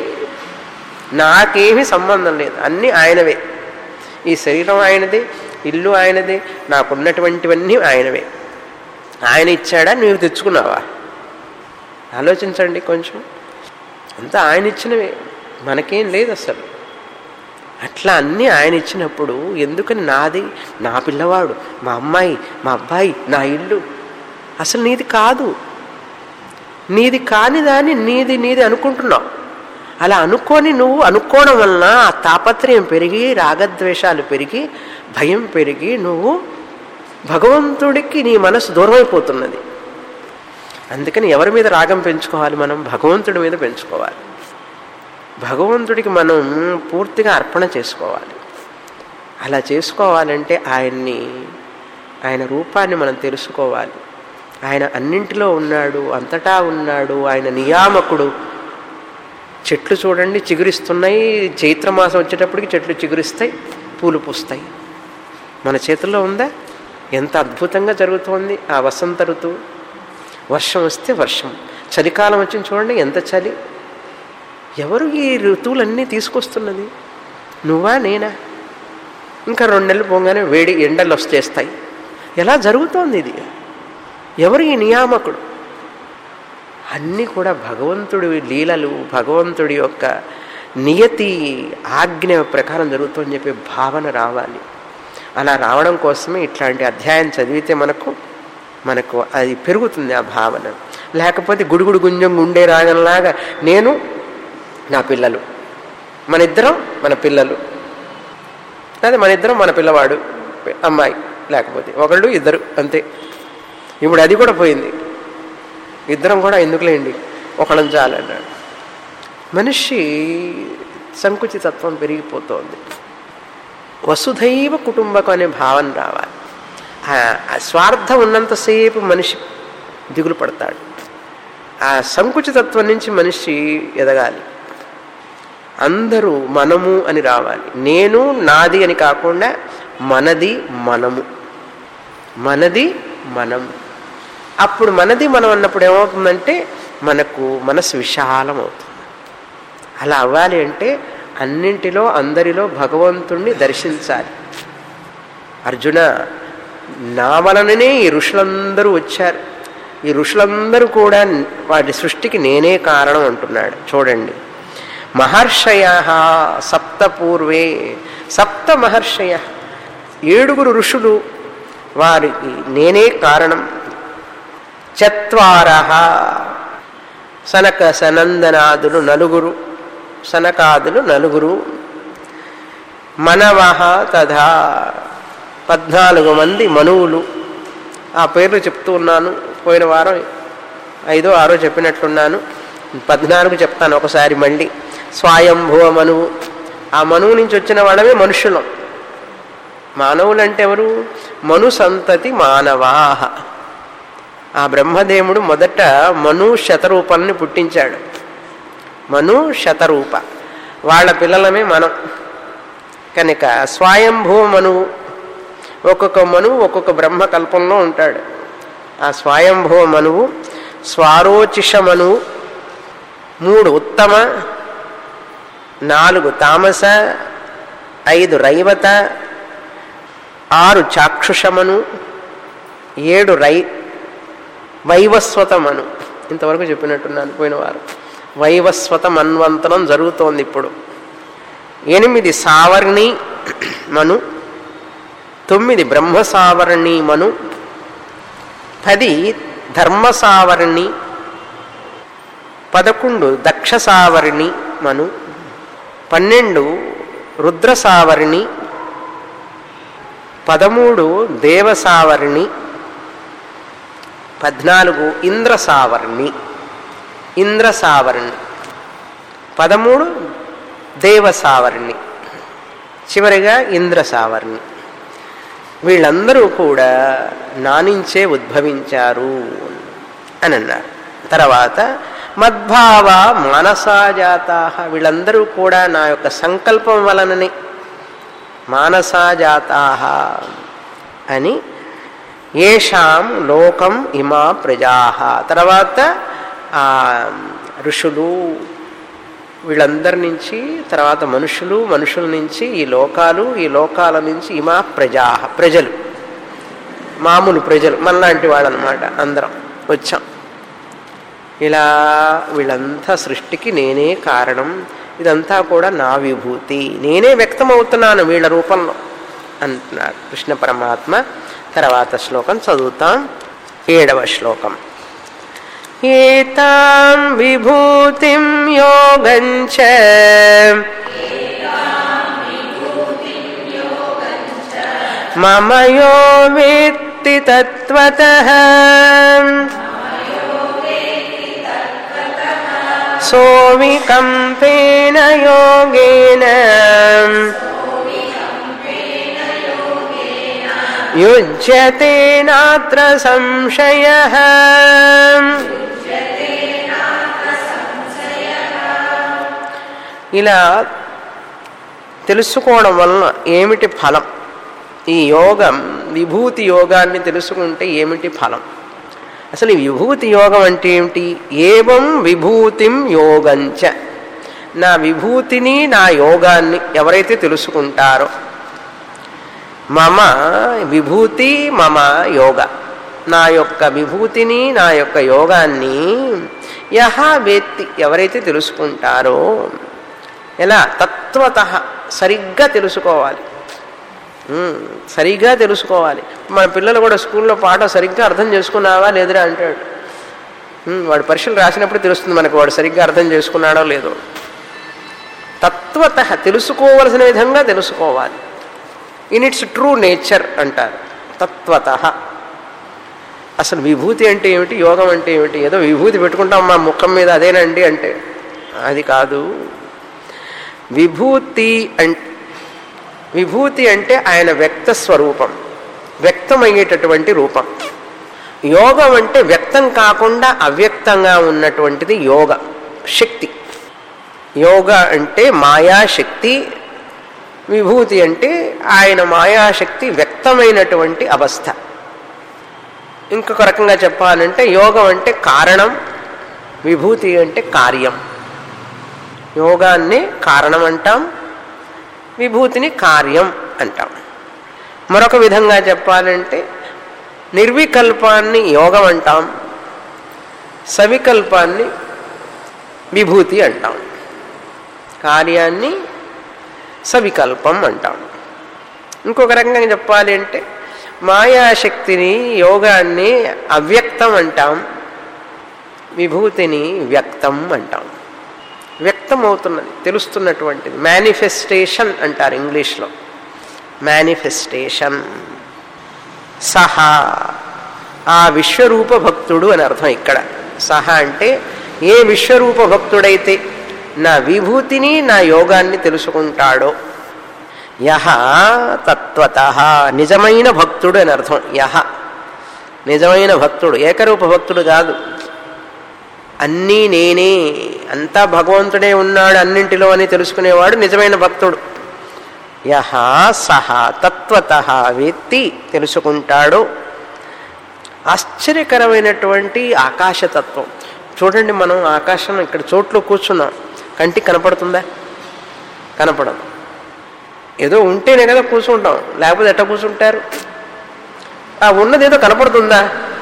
నాకేమీ సంబంధం లేదు అన్నీ ఆయనవే ఈ శరీరం ఆయనదే ఇల్లు ఆయనదే నాకున్నటువంటివన్నీ ఆయనవే ఆయన ఇచ్చాడా నువ్వు తెచ్చుకున్నావా ఆలోచించండి కొంచెం అంతా ఆయన ఇచ్చినవే మనకేం లేదు అసలు అట్లా అన్నీ ఆయన ఇచ్చినప్పుడు ఎందుకని నాది నా పిల్లవాడు మా అమ్మాయి మా అబ్బాయి నా ఇల్లు అసలు నీది కాదు నీది కాని దాన్ని నీది నీది అనుకుంటున్నావు అలా అనుకొని నువ్వు అనుకోవడం వలన ఆ తాపత్రయం పెరిగి రాగద్వేషాలు పెరిగి భయం పెరిగి నువ్వు భగవంతుడికి నీ మనసు దూరం అయిపోతున్నది అందుకని ఎవరి మీద రాగం పెంచుకోవాలి మనం భగవంతుడి మీద పెంచుకోవాలి భగవంతుడికి మనం పూర్తిగా అర్పణ చేసుకోవాలి అలా చేసుకోవాలంటే ఆయన్ని ఆయన రూపాన్ని మనం తెలుసుకోవాలి ఆయన అన్నింటిలో ఉన్నాడు అంతటా ఉన్నాడు ఆయన నియామకుడు చెట్లు చూడండి చిగురిస్తున్నాయి చైత్రమాసం వచ్చేటప్పటికి చెట్లు చిగురిస్తాయి పూలు పూస్తాయి మన చేతుల్లో ఉందా ఎంత అద్భుతంగా జరుగుతోంది ఆ వసంత ఋతువు వర్షం వస్తే వర్షం చలికాలం వచ్చింది చూడండి ఎంత చలి ఎవరు ఈ ఋతువులన్నీ తీసుకొస్తున్నది నువ్వా నేనా ఇంకా రెండు నెలలు పోగానే వేడి ఎండలు వచ్చేస్తాయి ఎలా జరుగుతోంది ఇది ఎవరు ఈ నియామకుడు అన్నీ కూడా భగవంతుడి లీలలు భగవంతుడి యొక్క నియతి ఆజ్ఞ ప్రకారం జరుగుతుందని చెప్పి భావన రావాలి అలా రావడం కోసమే ఇట్లాంటి అధ్యాయం చదివితే మనకు మనకు అది పెరుగుతుంది ఆ భావన లేకపోతే గుడుగుడు గుంజం గుండె రాగంలాగా నేను నా పిల్లలు మన ఇద్దరం మన పిల్లలు అదే మన ఇద్దరం మన పిల్లవాడు అమ్మాయి లేకపోతే ఒకళ్ళు ఇద్దరు అంతే ఇప్పుడు అది కూడా పోయింది ఇద్దరం కూడా ఎందుకులేండి ఒకళ్ళం చాలన్నాడు మనిషి సంకుచితత్వం పెరిగిపోతోంది వసుధైవ కుటుంబకం అనే భావన రావాలి ఆ స్వార్థం ఉన్నంతసేపు మనిషి దిగులు పడతాడు ఆ సంకుచితత్వం నుంచి మనిషి ఎదగాలి అందరూ మనము అని రావాలి నేను నాది అని కాకుండా మనది మనము మనది మనం అప్పుడు మనది మనం అన్నప్పుడు ఏమవుతుందంటే మనకు మనసు విశాలం అవుతుంది అలా అవ్వాలి అంటే అన్నింటిలో అందరిలో భగవంతుణ్ణి దర్శించాలి అర్జున నా వలననే ఈ ఋషులందరూ వచ్చారు ఈ ఋషులందరూ కూడా వాటి సృష్టికి నేనే కారణం అంటున్నాడు చూడండి మహర్షయ సప్త పూర్వే సప్త మహర్షయ ఏడుగురు ఋషులు వారికి నేనే కారణం చత్వార సనక సనందనాదులు నలుగురు సనకాదులు నలుగురు మనవహ తథా పద్నాలుగు మంది మనువులు ఆ పేర్లు చెప్తూ ఉన్నాను పోయిన వారం ఐదో ఆరో చెప్పినట్లున్నాను పద్నాలుగు చెప్తాను ఒకసారి మళ్ళీ స్వయంభువ మనువు ఆ మనువు నుంచి వచ్చిన వాళ్ళమే మనుషులం మానవులంటే ఎవరు మను సంతతి మానవాహ ఆ బ్రహ్మదేవుడు మొదట మను శతరూపాలని పుట్టించాడు మను శతరూప వాళ్ళ పిల్లలమే మనం కనుక స్వయంభూ మనువు ఒక్కొక్క మనువు ఒక్కొక్క బ్రహ్మకల్పంలో ఉంటాడు ఆ స్వయంభవ మనువు స్వారోచిష మనువు మూడు ఉత్తమ నాలుగు తామస ఐదు రైవత ఆరు చాక్షుషమను ఏడు రై వైవస్వతమను ఇంతవరకు చెప్పినట్టున్నాను పోయిన వారు వైవస్వత మన్వంతరం జరుగుతోంది ఇప్పుడు ఎనిమిది సావర్ణి మను తొమ్మిది బ్రహ్మ సావర్ణి మను పది ధర్మ సావర్ణి పదకొండు దక్ష సావర్ణి మను పన్నెండు రుద్ర సావర్ణి పదమూడు దేవ సావర్ణి పద్నాలుగు ఇంద్ర సావర్ణి ఇంద్ర సావర్ణి పదమూడు దేవ సావర్ణి చివరిగా ఇంద్ర సావర్ణి వీళ్ళందరూ కూడా నా నుంచే ఉద్భవించారు అని అన్నారు తర్వాత మద్భావ మానసాజాతా వీళ్ళందరూ కూడా నా యొక్క సంకల్పం వలననే మానసాజాతా అని ఏషాం లోకం ఇమా ప్రజా తర్వాత ఆ ఋషులు వీళ్ళందరి నుంచి తర్వాత మనుషులు మనుషుల నుంచి ఈ లోకాలు ఈ లోకాల నుంచి ఇమా ప్రజా ప్రజలు మామూలు ప్రజలు మనలాంటి వాళ్ళనమాట అందరం వచ్చాం ఇలా వీళ్ళంతా సృష్టికి నేనే కారణం ఇదంతా కూడా నా విభూతి నేనే వ్యక్తమవుతున్నాను వీళ్ళ రూపంలో అంటున్నాడు కృష్ణ పరమాత్మ తర్వాత శ్లోకం చదువుతాం ఏడవ శ్లోకం ఏతాం విభూతిం యోగంచ మమ యో వేత్తి తత్వతః सोविकम्पेन योगेन युज्यते नात्र संशयः ఇలా తెలుసుకోవడం వలన ఏమిటి ఫలం ఈ యోగం విభూతి యోగాన్ని తెలుసుకుంటే ఏమిటి ఫలం అసలు ఈ విభూతి యోగం అంటే ఏమిటి ఏవం విభూతిం యోగంచ నా విభూతిని నా యోగాన్ని ఎవరైతే తెలుసుకుంటారో మమ విభూతి మమ యోగ నా యొక్క విభూతిని నా యొక్క యోగాన్ని యహ వేత్తి ఎవరైతే తెలుసుకుంటారో ఎలా తత్వత సరిగ్గా తెలుసుకోవాలి ఉమ్, సరిగ్గా తెలుసుకోవాలి మన పిల్లలు కూడా స్కూల్లో పాఠం సరిగ్గా అర్థం చేసుకున్నావా లేదురా అంటాడు ఉమ్, వాడు పరీక్షలు రాసినప్పుడు తెలుస్తుంది మనకు వాడు సరిగ్గా అర్థం చేసుకున్నాడో లేదో తత్వత తెలుసుకోవలసిన విధంగా తెలుసుకోవాలి ఇన్ ఇట్స్ ట్రూ నేచర్ అంటారు తత్వత అసలు విభూతి అంటే ఏమిటి యోగం అంటే ఏమిటి ఏదో విభూతి పెట్టుకుంటాం మా ముఖం మీద అదేనండి అంటే అది కాదు విభూతి అంటే విభూతి అంటే ఆయన వ్యక్త స్వరూపం వ్యక్తమయ్యేటటువంటి రూపం యోగం అంటే వ్యక్తం కాకుండా అవ్యక్తంగా ఉన్నటువంటిది యోగ శక్తి యోగ అంటే మాయాశక్తి విభూతి అంటే ఆయన మాయాశక్తి వ్యక్తమైనటువంటి అవస్థ ఇంకొక రకంగా చెప్పాలంటే యోగం అంటే కారణం విభూతి అంటే కార్యం యోగాన్ని కారణం అంటాం విభూతిని కార్యం అంటాం మరొక విధంగా చెప్పాలంటే నిర్వికల్పాన్ని యోగం అంటాం సవికల్పాన్ని విభూతి అంటాం కార్యాన్ని సవికల్పం అంటాం ఇంకొక రకంగా చెప్పాలి అంటే మాయాశక్తిని యోగాన్ని అవ్యక్తం అంటాం విభూతిని వ్యక్తం అంటాం వ్యక్తమవుతున్నది తెలుస్తున్నటువంటిది మేనిఫెస్టేషన్ అంటారు ఇంగ్లీష్లో మేనిఫెస్టేషన్ సహా ఆ విశ్వరూప భక్తుడు అని అర్థం ఇక్కడ సహా అంటే ఏ విశ్వరూప భక్తుడైతే నా విభూతిని నా యోగాన్ని తెలుసుకుంటాడో యహ తత్వత నిజమైన భక్తుడు అని అర్థం యహ నిజమైన భక్తుడు ఏకరూప భక్తుడు కాదు అన్నీ నేనే అంతా భగవంతుడే ఉన్నాడు అన్నింటిలో అని తెలుసుకునేవాడు నిజమైన భక్తుడు యహ సహ తత్వత వ్యక్తి తెలుసుకుంటాడు ఆశ్చర్యకరమైనటువంటి ఆకాశతత్వం చూడండి మనం ఆకాశం ఇక్కడ చోట్లో కూర్చున్నాం కంటికి కనపడుతుందా కనపడదు ఏదో ఉంటేనే కదా కూర్చుంటాం లేకపోతే ఎట్లా కూర్చుంటారు ఆ ఉన్నది ఏదో కనపడుతుందా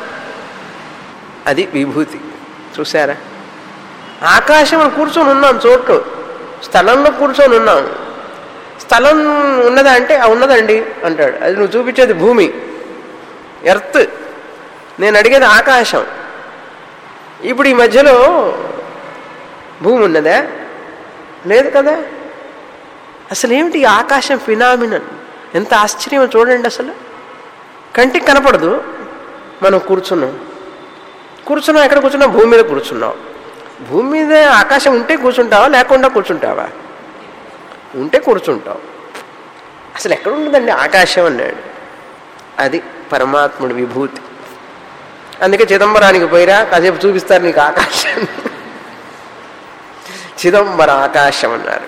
అది విభూతి చూసారా ఆకాశం కూర్చొని ఉన్నాం చోట్లు స్థలంలో కూర్చొని ఉన్నాం స్థలం ఉన్నదా అంటే ఆ ఉన్నదండి అంటాడు అది నువ్వు చూపించేది భూమి ఎర్త్ నేను అడిగేది ఆకాశం ఇప్పుడు ఈ మధ్యలో భూమి ఉన్నదా లేదు కదా అసలు ఏమిటి ఈ ఆకాశం ఫినామినన్ ఎంత ఆశ్చర్యం చూడండి అసలు కంటికి కనపడదు మనం కూర్చున్నాం కూర్చున్నాం ఎక్కడ కూర్చున్నాం భూమి మీద కూర్చున్నాం భూమి మీద ఆకాశం ఉంటే కూర్చుంటావా లేకుండా కూర్చుంటావా ఉంటే కూర్చుంటావు అసలు ఎక్కడ ఉండదండి ఆకాశం అన్నాడు అది పరమాత్ముడి విభూతి అందుకే చిదంబరానికి పోయిరా కాసేపు చూపిస్తారు నీకు ఆకాశాన్ని చిదంబర ఆకాశం అన్నారు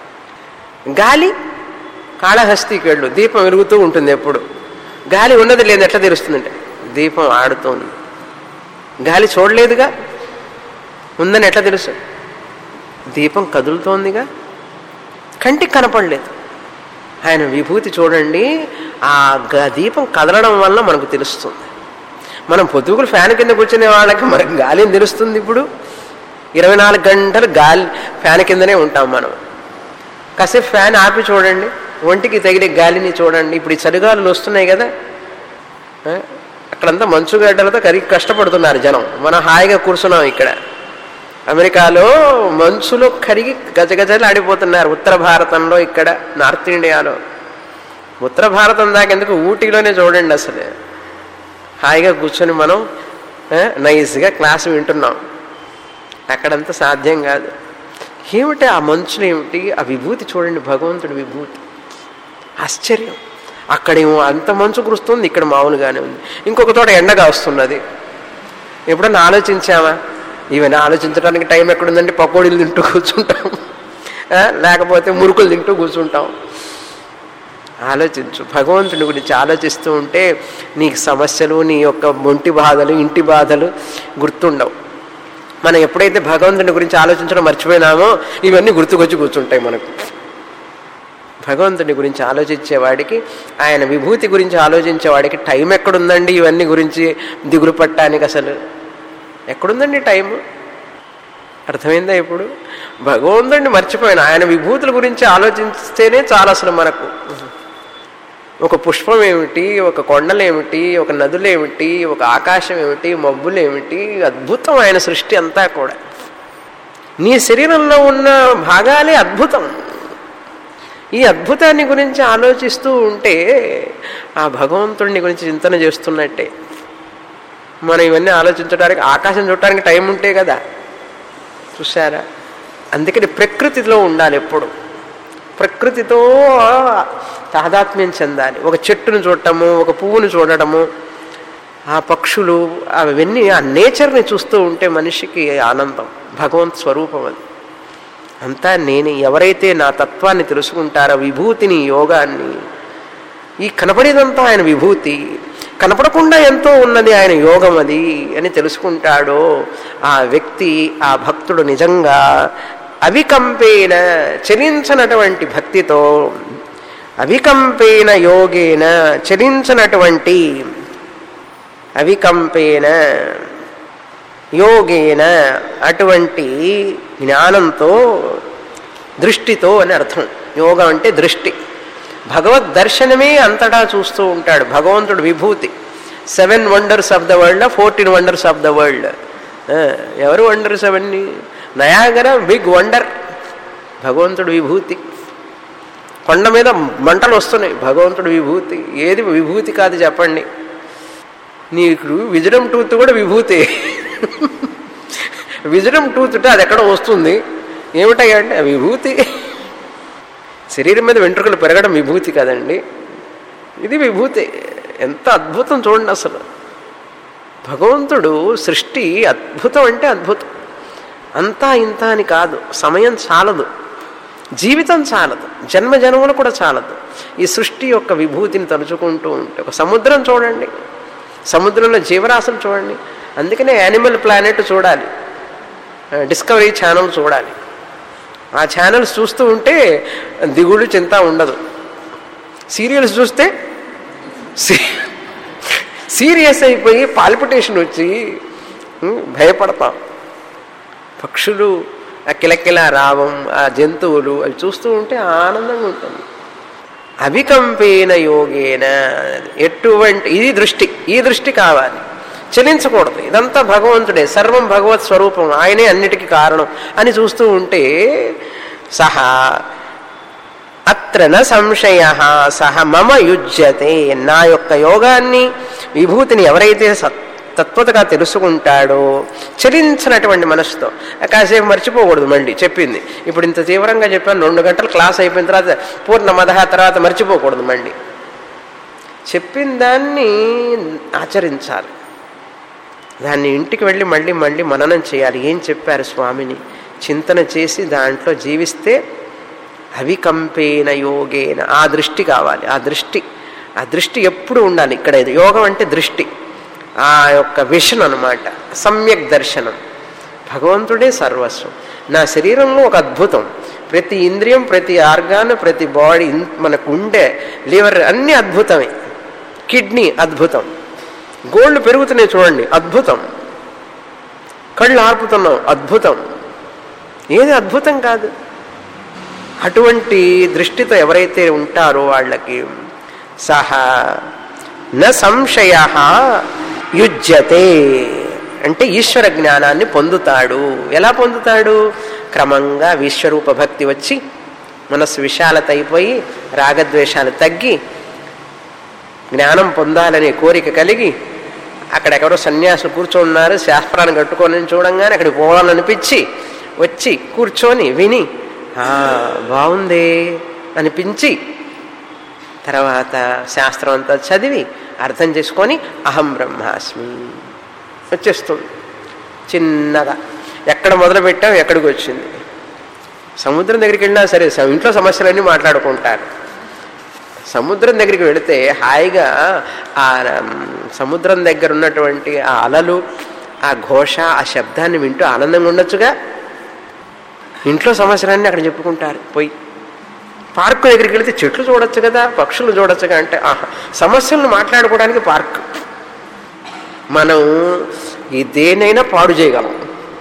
గాలి కాళహస్తికి వెళ్ళు దీపం వెలుగుతూ ఉంటుంది ఎప్పుడు గాలి ఉన్నది లేదు ఎట్లా తెలుస్తుందంటే దీపం ఆడుతోంది గాలి చూడలేదుగా ఉందని ఎట్లా తెలుసు దీపం కదులుతోందిగా కంటికి కనపడలేదు ఆయన విభూతి చూడండి ఆ గ- దీపం కదలడం వల్ల మనకు తెలుస్తుంది మనం పొద్దుగులు ఫ్యాన్ కింద కూర్చునే వాళ్ళకి మనకి గాలి ఏం తెలుస్తుంది ఇప్పుడు ఇరవై నాలుగు గంటలు గాలి ఫ్యాన్ కిందనే ఉంటాం మనం కాసేపు ఫ్యాన్ ఆపి చూడండి ఒంటికి తగిలే గాలిని చూడండి ఇప్పుడు ఈ చలిగాలులు వస్తున్నాయి కదా ఆ? అక్కడంతా మంచుగడ్డలతో కరిగి కష్టపడుతున్నారు జనం మనం హాయిగా కూర్చున్నాం ఇక్కడ అమెరికాలో మంచులో కరిగి గజగజలు ఆడిపోతున్నారు ఉత్తర భారతంలో ఇక్కడ నార్త్ ఇండియాలో ఉత్తర భారతం దాకెందుకు ఊటీలోనే చూడండి అసలు హాయిగా కూర్చొని మనం ఆ, నైస్గా క్లాస్ వింటున్నాం అక్కడంతా సాధ్యం కాదు ఏమిటి ఆ మంచులు ఏమిటి ఆ విభూతి చూడండి భగవంతుడి విభూతి ఆశ్చర్యం అక్కడేమో అంత మంచు కురుస్తుంది ఇక్కడ మామూలుగానే ఉంది ఇంకొక చోట ఎండగా వస్తున్నది ఎప్పుడన్నా ఆలోచించామా ఇవన్నీ ఆలోచించడానికి టైం ఎక్కడుందంటే పకోడీలు తింటూ కూర్చుంటాం ఆ, లేకపోతే మురుకులు తింటూ కూర్చుంటాం ఆలోచించు భగవంతుని గురించి ఆలోచిస్తూ ఉంటే నీకు సమస్యలు నీ యొక్క మొంటి బాధలు ఇంటి బాధలు గుర్తుండవు మనం ఎప్పుడైతే భగవంతుని గురించి ఆలోచించడం మర్చిపోయినామో ఇవన్నీ గుర్తుకొచ్చి కూర్చుంటాయి మనకు భగవంతుని గురించి ఆలోచించేవాడికి ఆయన విభూతి గురించి ఆలోచించేవాడికి టైం ఎక్కడుందండి ఇవన్నీ గురించి దిగులు పట్టడానికి అసలు ఎక్కడుందండి టైము అర్థమైందా ఇప్పుడు భగవంతుడిని మర్చిపోయిన ఆయన విభూతుల గురించి ఆలోచిస్తేనే చాలా అసలు మనకు ఒక పుష్పం ఏమిటి ఒక కొండలేమిటి ఒక నదులేమిటి ఒక ఆకాశం ఏమిటి మబ్బులేమిటి అద్భుతం ఆయన సృష్టి అంతా కూడా నీ శరీరంలో ఉన్న భాగాలే అద్భుతం ఈ అద్భుతాన్ని గురించి ఆలోచిస్తూ ఉంటే ఆ భగవంతుడిని గురించి చింతన చేస్తున్నట్టే మనం ఇవన్నీ ఆలోచించడానికి ఆకాశం చూడటానికి టైం ఉంటే కదా చూసారా అందుకని ప్రకృతిలో ఉండాలి ఎప్పుడు ప్రకృతితో తాదాత్మ్యం చెందాలి ఒక చెట్టును చూడటము ఒక పువ్వును చూడటము ఆ పక్షులు అవన్నీ ఆ నేచర్ని చూస్తూ ఉంటే మనిషికి ఆనందం భగవంత్ స్వరూపం అది అంతా నేనే ఎవరైతే నా తత్వాన్ని తెలుసుకుంటారో విభూతిని యోగాన్ని ఈ కనపడేదంతా ఆయన విభూతి కనపడకుండా ఎంతో ఉన్నది ఆయన యోగం అది అని తెలుసుకుంటాడో ఆ వ్యక్తి ఆ భక్తుడు నిజంగా అవికంపేన చలించనటువంటి భక్తితో అవికంపేన యోగేన చలించనటువంటి అవికంపేన యోగేన అటువంటి జ్ఞానంతో దృష్టితో అని అర్థం యోగం అంటే దృష్టి భగవద్ దర్శనమే అంతటా చూస్తూ ఉంటాడు భగవంతుడు విభూతి seven wonders of the world fourteen wonders of the world ఎవరు వండర్స్ అవన్నీ నయాగర బిగ్ వండర్ భగవంతుడు విభూతి కొండ మీద మంటలు వస్తున్నాయి భగవంతుడు విభూతి ఏది విభూతి కాదు చెప్పండి నీకు విజడం టూత్ కూడా విభూతి విజడం టూత్ అంటే అది ఎక్కడ వస్తుంది ఏమిటయ్యా అంటే "ఆ విభూతి శరీరం మీద వెంట్రుకలు పెరగడం విభూతి కదండి ఇది విభూతి ఎంత అద్భుతం చూడండి అసలు భగవంతుడు సృష్టి అద్భుతం అంటే అద్భుతం అంతా ఇంత అని కాదు సమయం చాలదు జీవితం చాలదు జన్మ జన్మలు కూడా చాలదు ఈ సృష్టి యొక్క విభూతిని తలుచుకుంటూ ఉంటే ఒక సముద్రం చూడండి సముద్రంలో జీవరాశులు చూడండి అందుకనే యానిమల్ ప్లానెట్ చూడాలి డిస్కవరీ ఛానల్ చూడాలి ఆ ఛానల్స్ చూస్తూ ఉంటే దిగులు చింత ఉండదు సీరియల్స్ చూస్తే సీరియస్ అయిపోయి పాల్పిటేషన్ వచ్చి ఉమ్, భయపడతాం పక్షులు ఆ కిలకిల రావం ఆ జంతువులు అవి చూస్తూ ఉంటే ఆనందంగా ఉంటుంది అభికంపేన యోగేన ఎటువంటి ఇది దృష్టి ఈ దృష్టి కావాలి చలించకూడదు ఇదంతా భగవంతుడే సర్వం భగవత్ స్వరూపం ఆయనే అన్నిటికీ కారణం అని చూస్తూ ఉంటే సహా అత్ర న సంశయ సహ మమ యుజ్యతే నా యొక్క యోగాన్ని విభూతిని ఎవరైతే సత్ తత్వతగా తెలుసుకుంటాడో చలించినటువంటి మనసుతో కాసేపు మర్చిపోకూడదు మళ్ళీ చెప్పింది ఇప్పుడు ఇంత తీవ్రంగా చెప్పాను రెండు గంటలు క్లాస్ అయిపోయిన తర్వాత పూర్ణమద తర్వాత మర్చిపోకూడదు మళ్ళీ చెప్పిన దాన్ని ఆచరించాలి దాన్ని ఇంటికి వెళ్ళి మళ్ళీ మళ్ళీ మననం చేయాలి ఏం చెప్పారు స్వామిని చింతన చేసి దాంట్లో జీవిస్తే అవికంపేన యోగేన ఆ దృష్టి కావాలి ఆ దృష్టి ఆ దృష్టి ఎప్పుడు ఉండాలి ఇక్కడ ఇది యోగం అంటే దృష్టి ఆ యొక్క విషన్ అనమాట సమ్యక్ దర్శనం భగవంతుడే సర్వస్వం నా శరీరంలో ఒక అద్భుతం ప్రతి ఇంద్రియం ప్రతి ఆర్గాన్ ప్రతి బాడీ ఇన్- మనకు ఉండే లివర్ అన్నీ అద్భుతమే కిడ్నీ అద్భుతం గోళ్ళు పెరుగుతున్నాయి చూడండి అద్భుతం కళ్ళు ఆర్పుతున్నాం అద్భుతం ఏది అద్భుతం కాదు అటువంటి దృష్టితో ఎవరైతే ఉంటారో వాళ్ళకి సహా న సంశయ యుజ్యతే అంటే ఈశ్వర జ్ఞానాన్ని పొందుతాడు ఎలా పొందుతాడు క్రమంగా విశ్వరూప భక్తి వచ్చి మనస్సు విశాలత అయిపోయి రాగద్వేషాలు తగ్గి జ్ఞానం పొందాలనే కోరిక కలిగి అక్కడెక్కడో సన్యాసులు కూర్చోన్నారు శాస్త్రాన్ని కట్టుకొని చూడంగానే అక్కడికి పోవాలనిపించి వచ్చి కూర్చొని విని "ఆ, బాగుందే అనిపించి తర్వాత శాస్త్రం అంతా చదివి అర్థం చేసుకొని అహం బ్రహ్మాస్మి వచ్చేస్తుంది చిన్నగా ఎక్కడ మొదలు పెట్టాం ఎక్కడికి వచ్చింది సముద్రం దగ్గరికి వెళ్ళినా సరే స- ఇంట్లో సమస్యలన్నీ మాట్లాడుకుంటారు సముద్రం దగ్గరికి వెళితే హాయిగా ఆ ఉమ్, సముద్రం దగ్గర ఉన్నటువంటి ఆ అలలు ఆ ఘోష ఆ శబ్దాన్ని వింటూ ఆనందంగా ఉండొచ్చుగా ఇంట్లో సమస్యలన్నీ అక్కడ చెప్పుకుంటారు పోయి పార్కు దగ్గరికి వెళితే చెట్లు చూడొచ్చు కదా పక్షులు చూడొచ్చుగా అంటే ఆహా సమస్యలను మాట్లాడుకోవడానికి పార్క్ మనం ఈ దేనైనా పాడు చేయగలం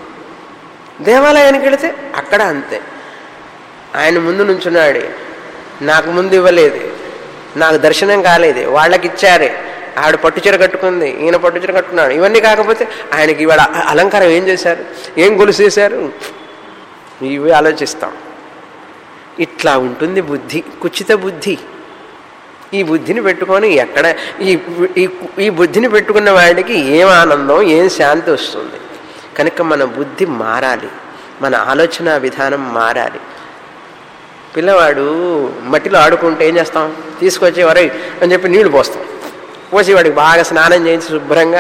దేవాలయానికి వెళితే అక్కడ అంతే ఆయన ముందు నుంచున్నాడు నాకు ముందు ఇవ్వలేదు నాకు దర్శనం కాలేదు వాళ్ళకి ఇచ్చారే ఆవిడ పట్టుచీర కట్టుకుంది ఈయన పట్టుచీర కట్టుకున్నాడు ఇవన్నీ కాకపోతే ఆయనకి ఇవాళ అలంకారం ఏం చేశారు ఏం గొలుసు చేశారు ఇవి ఆలోచిస్తాం ఇట్లా ఉంటుంది బుద్ధి కుచిత బుద్ధి ఈ బుద్ధిని పెట్టుకొని ఎక్కడ ఈ ఈ- ఈ బుద్ధిని పెట్టుకున్న వాడికి ఏం ఆనందం ఏం శాంతి వస్తుంది కనుక మన బుద్ధి మారాలి మన ఆలోచన విధానం మారాలి పిల్లవాడు మట్టిలో ఆడుకుంటే ఏం చేస్తాం తీసుకొచ్చి వరే అని చెప్పి నీళ్లు పోస్తాం పోసి వాడికి బాగా స్నానం చేయించి శుభ్రంగా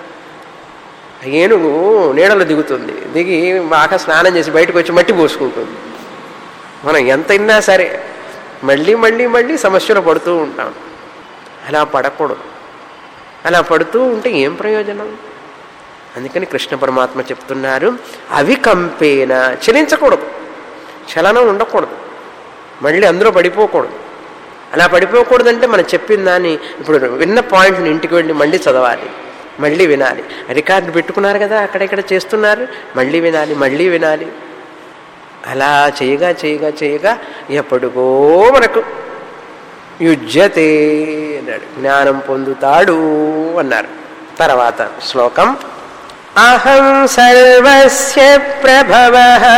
ఏనుగు నీడలో దిగుతుంది దిగి బాగా స్నానం చేసి బయటకు వచ్చి మట్టి పోసుకుంటుంది మనం ఎంత ఇన్నా సరే మళ్ళీ మళ్ళీ మళ్ళీ సమస్యలు పడుతూ ఉంటాం అలా పడకూడదు అలా పడుతూ ఉంటే ఏం ప్రయోజనం అందుకని కృష్ణ పరమాత్మ చెప్తున్నారు అవికంపేన చలించకూడదు చలనం ఉండకూడదు మళ్ళీ అందులో పడిపోకూడదు అలా పడిపోకూడదంటే మనం చెప్పిన దాన్ని ఇప్పుడు విన్న పాయింట్ని ఇంటికి వెళ్ళి మళ్ళీ చదవాలి మళ్ళీ వినాలి రికార్డు పెట్టుకున్నారు కదా అక్కడెక్కడ చేస్తున్నారు మళ్ళీ వినాలి మళ్ళీ వినాలి అలా చేయగా చేయగా చేయగా ఎప్పటికో మనకు యుజ్యతే అన్నాడు జ్ఞానం పొందుతాడు అన్నారు తర్వాత శ్లోకం అహం సర్వస్య ప్రభవ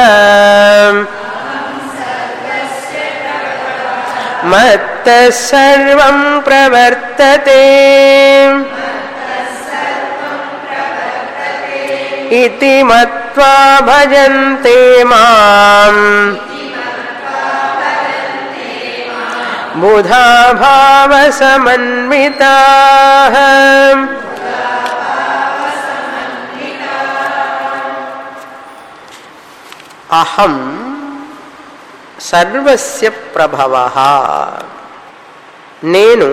మత్త సర్వం ప్రవర్తతే ఇతి మత్త మత్వా భజంతే మాం బుధా భావ సమన్వితా అహం సర్వస్య ప్రభవ నేను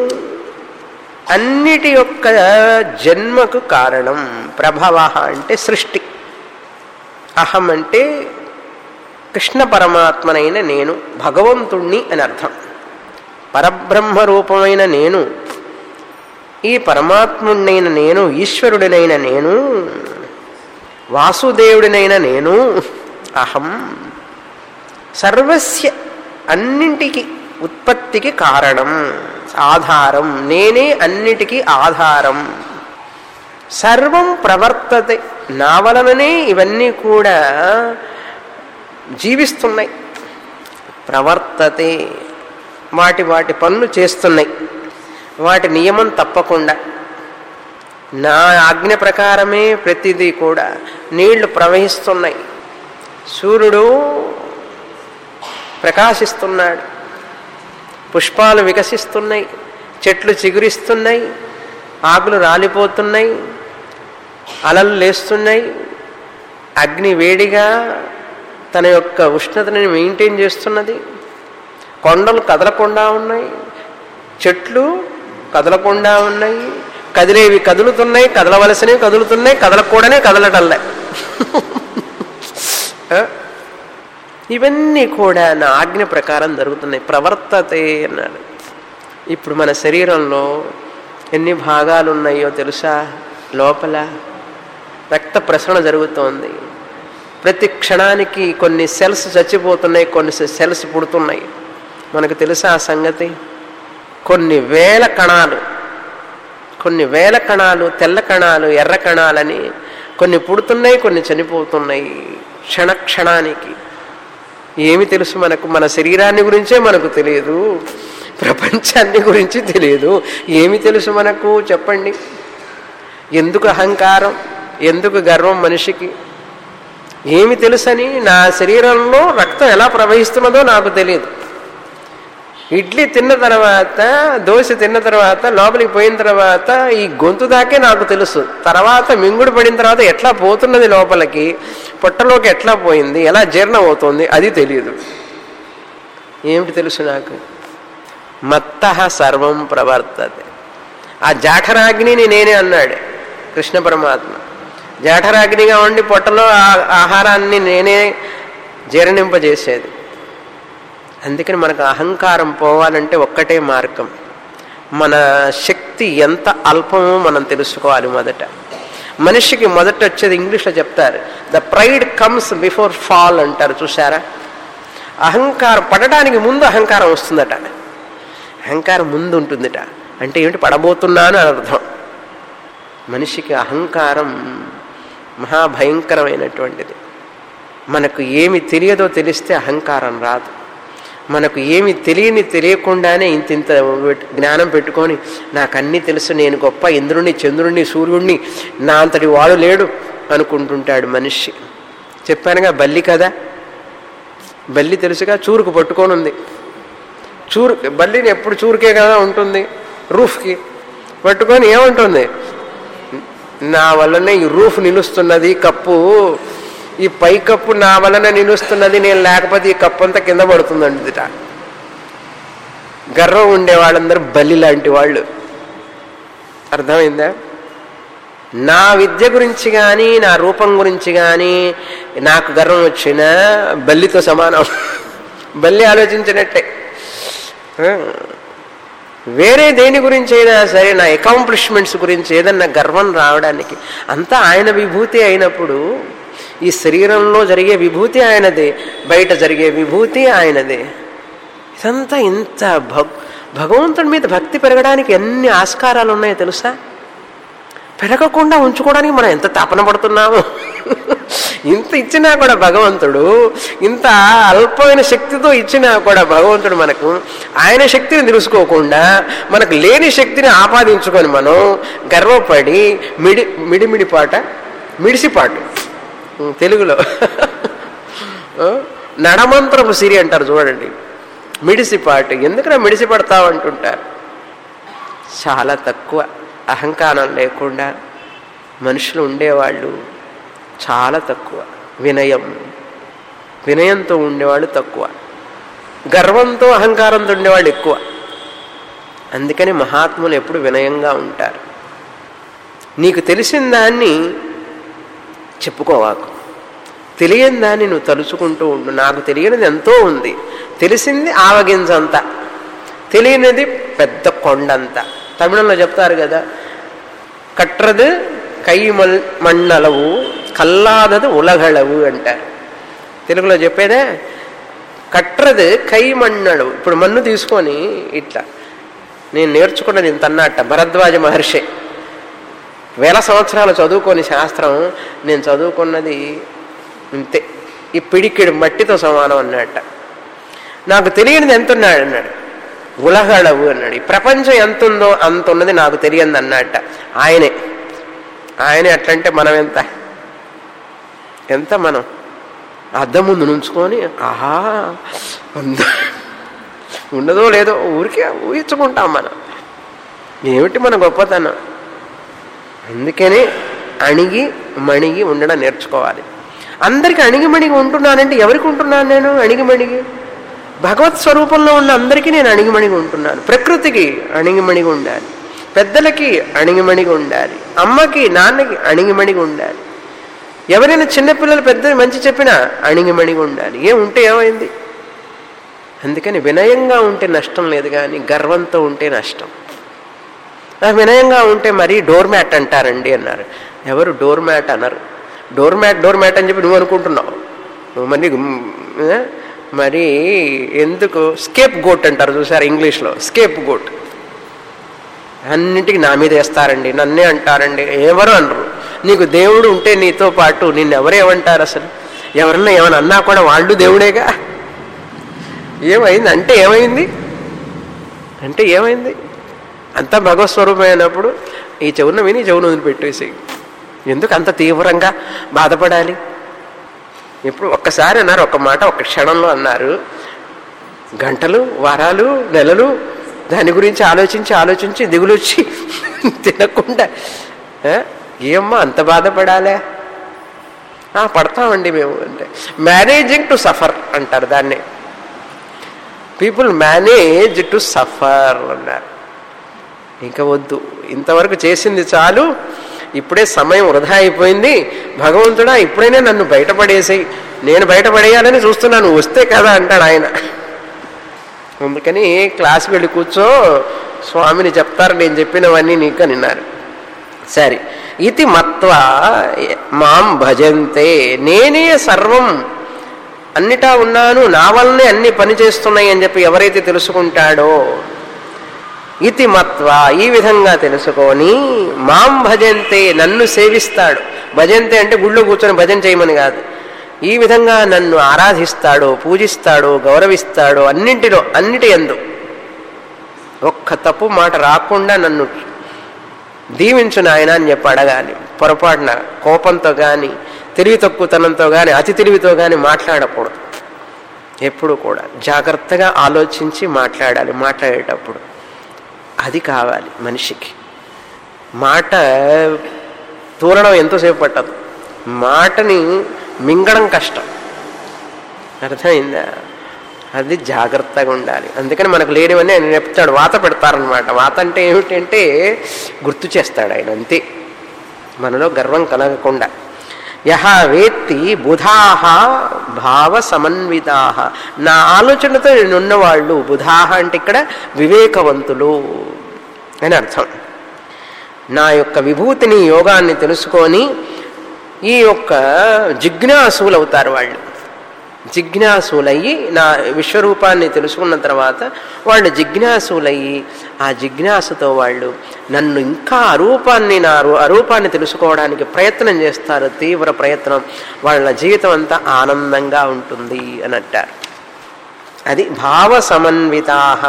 అన్నిటి యొక్క జన్మకు కారణం ప్రభవ అంటే సృష్టి అహం అంటే కృష్ణ పరమాత్మనైన నేను భగవంతుణ్ణి అని అర్థం పరబ్రహ్మ రూపమైన నేను ఈ పరమాత్ముడినైన నేను ఈశ్వరుడినైన నేను వాసుదేవుడినైన నేను అహం సర్వస్య అన్నింటికి ఉత్పత్తికి కారణం ఆధారం నేనే అన్నిటికీ ఆధారం సర్వం ప్రవర్తతే నా వలననే ఇవన్నీ కూడా జీవిస్తున్నాయి ప్రవర్తతే వాటి వాటి పనులు చేస్తున్నాయి వాటి నియమం తప్పకుండా నా ఆజ్ఞ ప్రకారమే ప్రతిదీ కూడా నీళ్లు ప్రవహిస్తున్నాయి సూర్యుడు ప్రకాశిస్తున్నాడు పుష్పాలు వికసిస్తున్నాయి చెట్లు చిగురిస్తున్నాయి ఆకులు రాలిపోతున్నాయి అలలు లేస్తున్నాయి అగ్ని వేడిగా తన యొక్క ఉష్ణతని మెయింటైన్ చేస్తున్నది కొండలు కదలకుండా ఉన్నాయి చెట్లు కదలకుండా ఉన్నాయి కదిలేవి కదులుతున్నాయి కదలవలసినవి కదులుతున్నాయి కదలకూడనే కదలటల్లే ఇవన్నీ కూడా నా ఆజ్ఞ ప్రకారం జరుగుతున్నాయి ప్రవర్తతే అన్నాడు ఇప్పుడు మన శరీరంలో ఎన్ని భాగాలు ఉన్నాయో తెలుసా లోపల రక్త ప్రసరణ జరుగుతోంది ప్రతి క్షణానికి కొన్ని సెల్స్ చచ్చిపోతున్నాయి కొన్ని సెల్స్ పుడుతున్నాయి మనకు తెలుసా ఆ సంగతి కొన్ని వేల కణాలు కొన్ని వేల కణాలు తెల్ల కణాలు ఎర్ర కణాలని కొన్ని పుడుతున్నాయి కొన్ని చనిపోతున్నాయి క్షణ క్షణానికి ఏమి తెలుసు మనకు మన శరీరాన్ని గురించే మనకు తెలియదు ప్రపంచాన్ని గురించి తెలియదు ఏమి తెలుసు మనకు చెప్పండి ఎందుకు అహంకారం ఎందుకు గర్వం మనిషికి ఏమి తెలుసని నా శరీరంలో రక్తం ఎలా ప్రవహిస్తున్నదో నాకు తెలియదు ఇడ్లీ తిన్న తర్వాత దోశ తిన్న తర్వాత లోపలికి పోయిన తర్వాత ఈ గొంతు దాకే నాకు తెలుసు తర్వాత మింగుడు పడిన తర్వాత ఎట్లా పోతున్నది లోపలికి పొట్టలోకి ఎట్లా పోయింది ఎలా జీర్ణం అవుతుంది అది తెలియదు ఏమిటి తెలుసు నాకు మత్త సర్వం ప్రవర్తతే ఆ జాఠరాగ్నిని నేనే అన్నాడు కృష్ణ పరమాత్మ జాఠరాగ్నిగా ఉండి పొట్టలో ఆహారాన్ని నేనే జీర్ణింపజేసేది అందుకని మనకు అహంకారం పోవాలంటే ఒక్కటే మార్గం మన శక్తి ఎంత అల్పమో మనం తెలుసుకోవాలి మొదట మనిషికి మొదట వచ్చేది ఇంగ్లీష్లో చెప్తారు the pride comes before fall అంటారు చూసారా అహంకారం పడడానికి ముందు అహంకారం వస్తుందట అహంకారం ముందు ఉంటుందిట అంటే ఏమిటి పడబోతున్నాను అని అర్థం మనిషికి అహంకారం మహాభయంకరమైనటువంటిది మనకు ఏమి తెలియదో తెలిస్తే అహంకారం రాదు మనకు ఏమి తెలియని తెలియకుండానే ఇంత ఇంత జ్ఞానం పెట్టుకొని నాకు అన్నీ తెలుసు నేను గొప్ప ఇంద్రుణ్ణి చంద్రుణ్ణి సూర్యుడిని నా అంతటి వాడు లేడు అనుకుంటుంటాడు మనిషి చెప్పానుగా బల్లి కదా బల్లి తెలుసుగా చూరుకు పట్టుకొని ఉంది చూరు బల్లిని ఎప్పుడు చూరుకే కదా ఉంటుంది రూఫ్కి పట్టుకొని ఏముంటుంది నా వల్లనే ఈ రూఫ్ నిలుస్తున్నది కప్పు ఈ పై కప్పు నా వలన నిలుస్తున్నది నేను లేకపోతే ఈ కప్పు అంతా కింద పడుతుందండిట గర్వం ఉండే వాళ్ళందరూ బల్లి లాంటి వాళ్ళు అర్థమైందా నా విద్య గురించి కానీ నా రూపం గురించి కానీ నాకు గర్వం వచ్చిన బల్లితో సమానం బల్లి ఆలోచించినట్టే వేరే దేని గురించి అయినా సరే నా అకాంప్లిష్మెంట్స్ గురించి ఏదన్నా గర్వం రావడానికి అంతా ఆయన విభూతి అయినప్పుడు ఈ శరీరంలో జరిగే విభూతి ఆయనదే బయట జరిగే విభూతి ఆయనదే ఇదంతా ఇంత భగ్ భగవంతుడి మీద భక్తి పెరగడానికి ఎన్ని ఆస్కారాలు ఉన్నాయో తెలుసా పెరగకుండా ఉంచుకోవడానికి మనం ఎంత తపన పడుతున్నాము ఇంత ఇచ్చినా కూడా భగవంతుడు ఇంత అల్పమైన శక్తితో ఇచ్చినా కూడా భగవంతుడు మనకు ఆయన శక్తిని తెలుసుకోకుండా మనకు లేని శక్తిని ఆపాదించుకొని మనం గర్వపడి మిడి మిడిమిడిపాట మిడిసిపాటు ఉమ్, తెలుగులో ఆ, నడమంత్రపు సిరి అంటారు చూడండి మిడిసిపాటు ఎందుకురా మిడిసిపడతావు అంటుంటారు చాలా తక్కువ అహంకారం లేకుండా మనుషులు ఉండేవాళ్ళు చాలా తక్కువ వినయం వినయంతో ఉండేవాళ్ళు తక్కువ గర్వంతో అహంకారంతో ఉండేవాళ్ళు ఎక్కువ అందుకని మహాత్ములు ఎప్పుడు వినయంగా ఉంటారు నీకు తెలిసిన దాన్ని చెప్పుకోవాకు తెలియని దాన్ని నువ్వు తలుచుకుంటూ ఉండు నాకు తెలియనిది ఎంతో ఉంది తెలిసింది ఆవగింజంత తెలియనిది పెద్ద కొండంత తమిళంలో చెప్తారు కదా కట్రదు కై మల్ మಣ್ಣలవు కల్లాదదు ఉలగళవు అంటారు తెలుగులో చెప్పేదే కట్రదు కై మಣ್ಣళవు ఇప్పుడు మన్ను తీసుకొని ఇట్లా నేను నేర్చుకున్నది ఇంత అన్నట్ట భరద్వాజ మహర్షి వేల సంవత్సరాలు చదువుకొని శాస్త్రం నేను చదువుకున్నది ఇంతే ఈ పిడికిడి మట్టితో సమానం అన్నట్ట నాకు తెలియనిది ఎంత ఉన్నాడు అన్నాడు ఉలగడవు అన్నాడు ఈ ప్రపంచం ఎంత ఉందో అంత ఉన్నది నాకు తెలియదు అన్నట్ట ఆయనే ఆయనే అట్లంటే మనం ఎంత ఎంత మనం అద్దం ముందు నుంచుకొని ఆహా ఉంద ఉన్నదో లేదో ఊరికే ఊహించుకుంటాం మనం ఏమిటి మన గొప్పతనం అందుకని అణిగి మణిగి ఉండడం నేర్చుకోవాలి అందరికీ అణిగి మణిగి ఉంటున్నానంటే ఎవరికి ఉంటున్నాను నేను అణిగి మణిగి భగవత్ స్వరూపంలో ఉన్న అందరికీ నేను అణిగిమణిగి ఉంటున్నాను ప్రకృతికి అణిగిమణిగి ఉండాలి పెద్దలకి అణిగిమణిగి ఉండాలి అమ్మకి నాన్నకి అణిగిమణిగి ఉండాలి ఎవరైనా చిన్నపిల్లలు పెద్ద మంచి చెప్పినా అణిగిమణిగి ఉండాలి ఏం ఉంటే ఏమైంది అందుకని వినయంగా ఉంటే నష్టం లేదు కానీ గర్వంతో ఉంటే నష్టం ఆ వినయంగా ఉంటే మరీ డోర్ మ్యాట్ అంటారండి అన్నారు ఎవరు డోర్ మ్యాట్ అన్నారు డోర్ మ్యాట్ డోర్ మ్యాట్ అని చెప్పి నువ్వు అనుకుంటున్నావు నువ్వు మరి ఏ? మరి ఎందుకు స్కేప్ గోట్ అంటారు చూసారు ఇంగ్లీష్లో స్కేప్ గోట్ అన్నింటికి నా మీద వేస్తారండి నన్నే అంటారండి ఎవరు అనరు నీకు దేవుడు ఉంటే నీతో పాటు నిన్ను ఎవరేమంటారు అసలు ఎవరన్నా ఏమైనా అన్నా కూడా వాళ్ళు దేవుడేగా ఏమైంది అంటే ఏమైంది అంటే ఏమైంది అంతా భగవత్ స్వరూపమైనప్పుడు ఈ చెవున విని ఈ చెవును వదిలిపెట్టేసి ఎందుకు అంత తీవ్రంగా బాధపడాలి ఎప్పుడు ఒక్కసారి అన్నారు ఒక్క మాట ఒక్క క్షణంలో అన్నారు గంటలు వారాలు నెలలు దాని గురించి ఆలోచించి ఆలోచించి దిగులొచ్చి తినకుండా ఆ, ఏమ్మా అంత బాధపడాలే "ఆ, పడతామండి మేము అంటే మేనేజింగ్ టు సఫర్ అంటారు దాన్ని పీపుల్ మేనేజ్ టు సఫర్ అన్నారు ఇంకా వద్దు ఇంతవరకు చేసింది చాలు ఇప్పుడే సమయం వృధా అయిపోయింది భగవంతుడా ఇప్పుడైనా నన్ను బయటపడేసేయి నేను బయటపడేయాలని చూస్తున్నాను వస్తే కదా అంటాడు ఆయన అందుకని క్లాస్కి వెళ్ళి కూర్చో స్వామిని చెప్తారు నేను చెప్పినవన్నీ నీకు అని అన్నారు సరే ఇది మత్వ మాం భజంతే నేనే సర్వం అన్నిటా ఉన్నాను నా వల్లనే అన్ని పనిచేస్తున్నాయి అని చెప్పి ఎవరైతే తెలుసుకుంటాడో ఇతి మత్వ ఈ విధంగా తెలుసుకొని మాం భజంతే నన్ను సేవిస్తాడు భజంతే అంటే గుళ్ళో కూర్చొని భజన చేయమని కాదు ఈ విధంగా నన్ను ఆరాధిస్తాడు పూజిస్తాడు గౌరవిస్తాడు అన్నింటిలో అన్నిటి ఎందు ఒక్క తప్పు మాట రాకుండా నన్ను దీవించు నాయన అని చెప్పి అడగాలి పొరపాటున కోపంతో కానీ తెలివి తక్కువతనంతో కానీ అతి తెలివితో కానీ మాట్లాడకూడదు ఎప్పుడు కూడా జాగ్రత్తగా ఆలోచించి మాట్లాడాలి మాట్లాడేటప్పుడు అది కావాలి మనిషికి మాట తూరడం ఎంతోసేపు పట్టదు మాటని మింగడం కష్టం అర్థమైందా అది జాగ్రత్తగా ఉండాలి అందుకని మనకు లేనివన్నీ ఆయన చెప్తాడు వాత పెడతారనమాట వాత అంటే ఏమిటంటే గుర్తు చేస్తాడు ఆయన అంతే మనలో గర్వం కలగకుండా యహ వేత్తి బుధాహ భావ సమన్వితాహ నా ఆలోచనతో నేనున్నవాళ్ళు బుధాహ అంటే ఇక్కడ వివేకవంతులు అని అర్థం నా యొక్క విభూతిని యోగాన్ని తెలుసుకొని ఈ యొక్క జిజ్ఞాసులు అవుతారు వాళ్ళు జిజ్ఞాసులయ్యి నా విశ్వరూపాన్ని తెలుసుకున్న తర్వాత వాళ్ళు జిజ్ఞాసులయ్యి ఆ జిజ్ఞాసుతో వాళ్ళు నన్ను ఇంకా అరూపాన్ని నా రూ- అరూపాన్ని తెలుసుకోవడానికి ప్రయత్నం చేస్తారు తీవ్ర ప్రయత్నం వాళ్ళ జీవితం అంతా ఆనందంగా ఉంటుంది అని అంటారు అది భావ సమన్వితాహ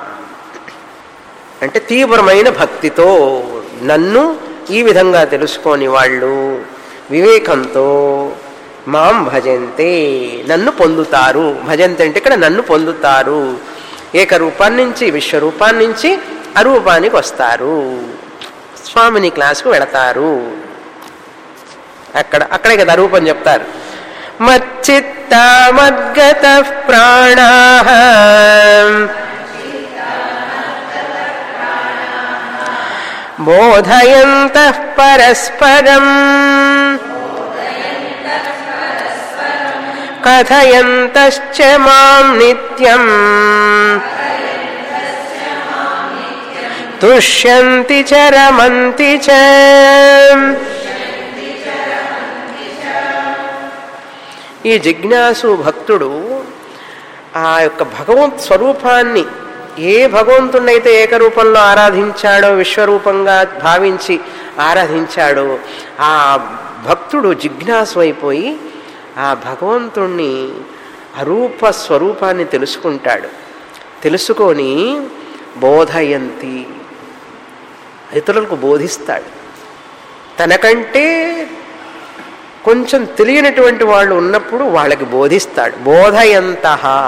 అంటే తీవ్రమైన భక్తితో నన్ను ఈ విధంగా తెలుసుకొని వాళ్ళు వివేకంతో మాం భజంతే నన్ను పొందుతారు భజంతే అంటే ఇక్కడ నన్ను పొందుతారు ఏకరూపాన్ని నుంచి విశ్వరూపాన్ని నుంచి అరూపానికి వస్తారు స్వామిని క్లాసుకు వెళతారు అక్కడ అక్కడే కదా రూపం చెప్తారు మచ్చిత్త మద్గత ప్రాణా బోధయంత పరస్పరం కథయంతశ్చ మాం నిత్యం తుష్యంతి చ రమంతి చ ఈ జిజ్ఞాసు భక్తుడు ఆ యొక్క భగవంత్ స్వరూపాన్ని ఏ భగవంతుడైతే ఏకరూపంలో ఆరాధించాడో విశ్వరూపంగా భావించి ఆరాధించాడో ఆ భక్తుడు జిజ్ఞాసు అయిపోయి ఆ భగవంతుణ్ణి అరూప స్వరూపాన్ని తెలుసుకుంటాడు తెలుసుకొని బోధయంతి ఇతరులకు బోధిస్తాడు తనకంటే కొంచెం తెలియనటువంటి వాళ్ళు ఉన్నప్పుడు వాళ్ళకి బోధిస్తాడు బోధయంత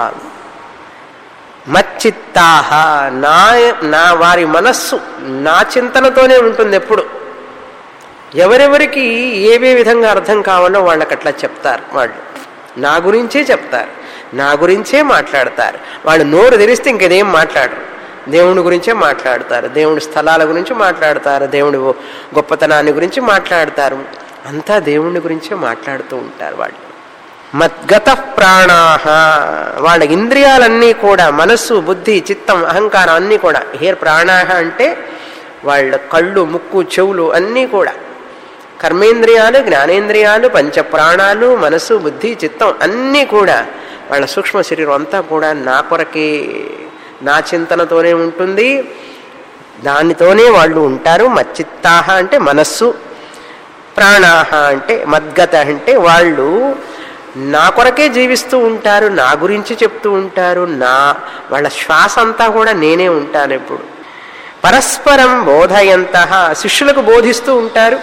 మచ్చిత్తాహ నా నా వారి మనస్సు నా చింతనతోనే ఉంటుంది ఎప్పుడు ఎవరెవరికి ఏవే విధంగా అర్థం కావాలో వాళ్ళకి అట్లా చెప్తారు వాళ్ళు నా గురించే చెప్తారు నా గురించే మాట్లాడతారు వాళ్ళు నోరు తెరిస్తే ఇంకేదేం మాట్లాడరు దేవుని గురించే మాట్లాడతారు దేవుడి స్థలాల గురించి మాట్లాడతారు దేవుడి గొప్పతనాన్ని గురించి మాట్లాడతారు అంతా దేవుని గురించే మాట్లాడుతూ ఉంటారు వాళ్ళు మద్గత ప్రాణాహ వాళ్ళ ఇంద్రియాలన్నీ కూడా మనస్సు బుద్ధి చిత్తం అహంకారం అన్నీ కూడా హేర్ ప్రాణాహ అంటే వాళ్ళ కళ్ళు ముక్కు చెవులు అన్నీ కూడా కర్మేంద్రియాలు జ్ఞానేంద్రియాలు పంచ ప్రాణాలు మనసు బుద్ధి చిత్తం అన్నీ కూడా వాళ్ళ సూక్ష్మ శరీరం అంతా కూడా నా కొరకే నా చింతనతోనే ఉంటుంది దానితోనే వాళ్ళు ఉంటారు మచ్చిత్తాహ అంటే మనస్సు ప్రాణాహ అంటే మద్గత అంటే వాళ్ళు నా కొరకే జీవిస్తూ ఉంటారు నా గురించి చెప్తూ ఉంటారు నా వాళ్ళ శ్వాస అంతా కూడా నేనే ఉంటాను ఎప్పుడు పరస్పరం బోధయంత శిష్యులకు బోధిస్తూ ఉంటారు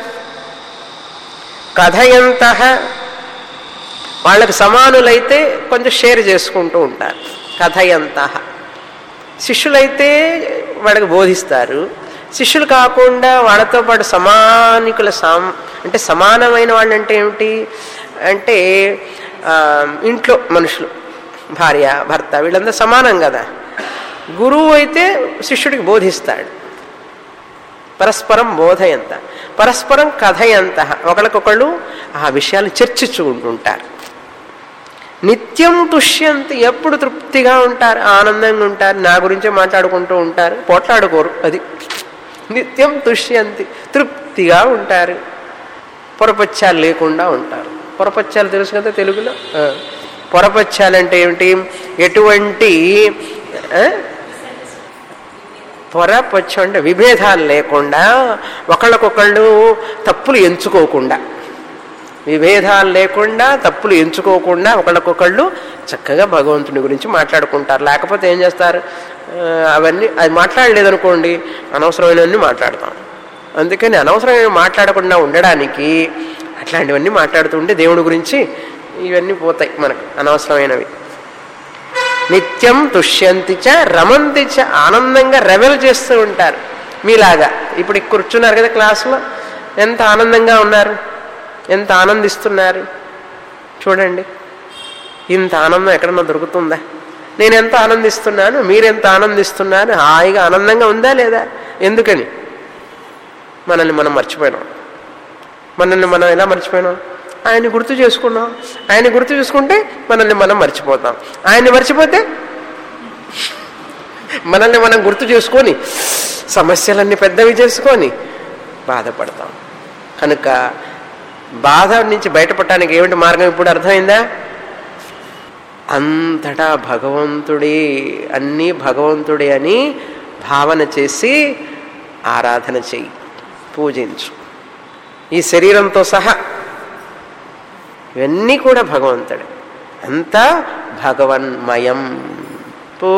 కథయంత వాళ్ళకు సమానులైతే కొంచెం షేర్ చేసుకుంటూ ఉంటారు కథయంత శిష్యులైతే వాళ్ళకి బోధిస్తారు శిష్యులు కాకుండా వాళ్ళతో పాటు సమానికుల సాం అంటే సమానమైన వాళ్ళు అంటే ఏమిటి అంటే ఇంట్లో మనుషులు భార్య భర్త వీళ్ళందరూ సమానం కదా గురువు అయితే శిష్యుడికి బోధిస్తాడు పరస్పరం బోధ ఎంత పరస్పరం కథ ఎంత ఒకళ్ళకొకళ్ళు ఆ విషయాలు చర్చించుకుంటుంటారు నిత్యం తుష్యంతి ఎప్పుడు తృప్తిగా ఉంటారు ఆనందంగా ఉంటారు నా గురించే మాట్లాడుకుంటూ ఉంటారు పోట్లాడుకోరు అది నిత్యం తుష్యంతి తృప్తిగా ఉంటారు పొరపచ్చాలు లేకుండా ఉంటారు పొరపచ్చాలు తెలుసు కదా తెలుగులో పొరపచ్చాలంటే ఏమిటి ఎటువంటి పొరపచ్చం అంటే విభేదాలు లేకుండా ఒకళ్ళకొకళ్ళు తప్పులు ఎంచుకోకుండా విభేదాలు లేకుండా తప్పులు ఎంచుకోకుండా ఒకళ్ళకొకళ్ళు చక్కగా భగవంతుని గురించి మాట్లాడుకుంటారు లేకపోతే ఏం చేస్తారు అవన్నీ అది మాట్లాడలేదనుకోండి అనవసరమైనవన్నీ మాట్లాడతాం అందుకని అనవసరమైన మాట్లాడకుండా ఉండడానికి అట్లాంటివన్నీ మాట్లాడుతుంటే దేవుడి గురించి ఇవన్నీ పోతాయి మనకు అనవసరమైనవి నిత్యం తుష్యంతి చ రమంతి చ ఆనందంగా రెవెల్ చేస్తూ ఉంటారు మీలాగా ఇప్పుడు కూర్చున్నారు కదా క్లాసులో ఎంత ఆనందంగా ఉన్నారు ఎంత ఆనందిస్తున్నారు చూడండి ఇంత ఆనందం ఎక్కడన్నా దొరుకుతుందా నేను ఎంత ఆనందిస్తున్నాను మీరెంత ఆనందిస్తున్నారు హాయిగా ఆనందంగా ఉందా లేదా ఎందుకని మనల్ని మనం మర్చిపోయినాం మనల్ని మనం ఎలా మర్చిపోయినాం ఆయన్ని గుర్తు చేసుకున్నాం ఆయన్ని గుర్తు చేసుకుంటే మనల్ని మనం మర్చిపోతాం ఆయన్ని మర్చిపోతే మనల్ని మనం గుర్తు చేసుకొని సమస్యలన్నీ పెద్దవి చేసుకొని బాధపడతాం కనుక బాధ నుంచి బయటపడటానికి ఏమిటి మార్గం ఇప్పుడు అర్థమైందా అంతటా భగవంతుడే అన్నీ భగవంతుడే అని భావన చేసి ఆరాధన చెయ్యి పూజించు ఈ శరీరంతో సహా ఇవన్నీ కూడా భగవంతుడే అంతా భగవన్మయం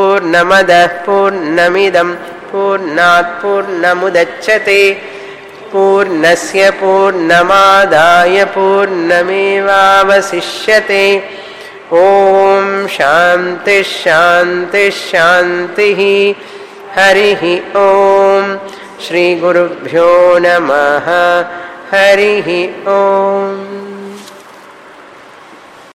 పూర్ణమద పూర్ణమిదం పూర్ణాత్ పూర్ణముదచ్చతే పూర్ణస్య పూర్ణమాదాయ పూర్ణమేవావశిష్యతే ఓం శాంతి శాంతి శాంతి హరి ఓం శ్రీ గురుభ్యో నమ హరి ఓం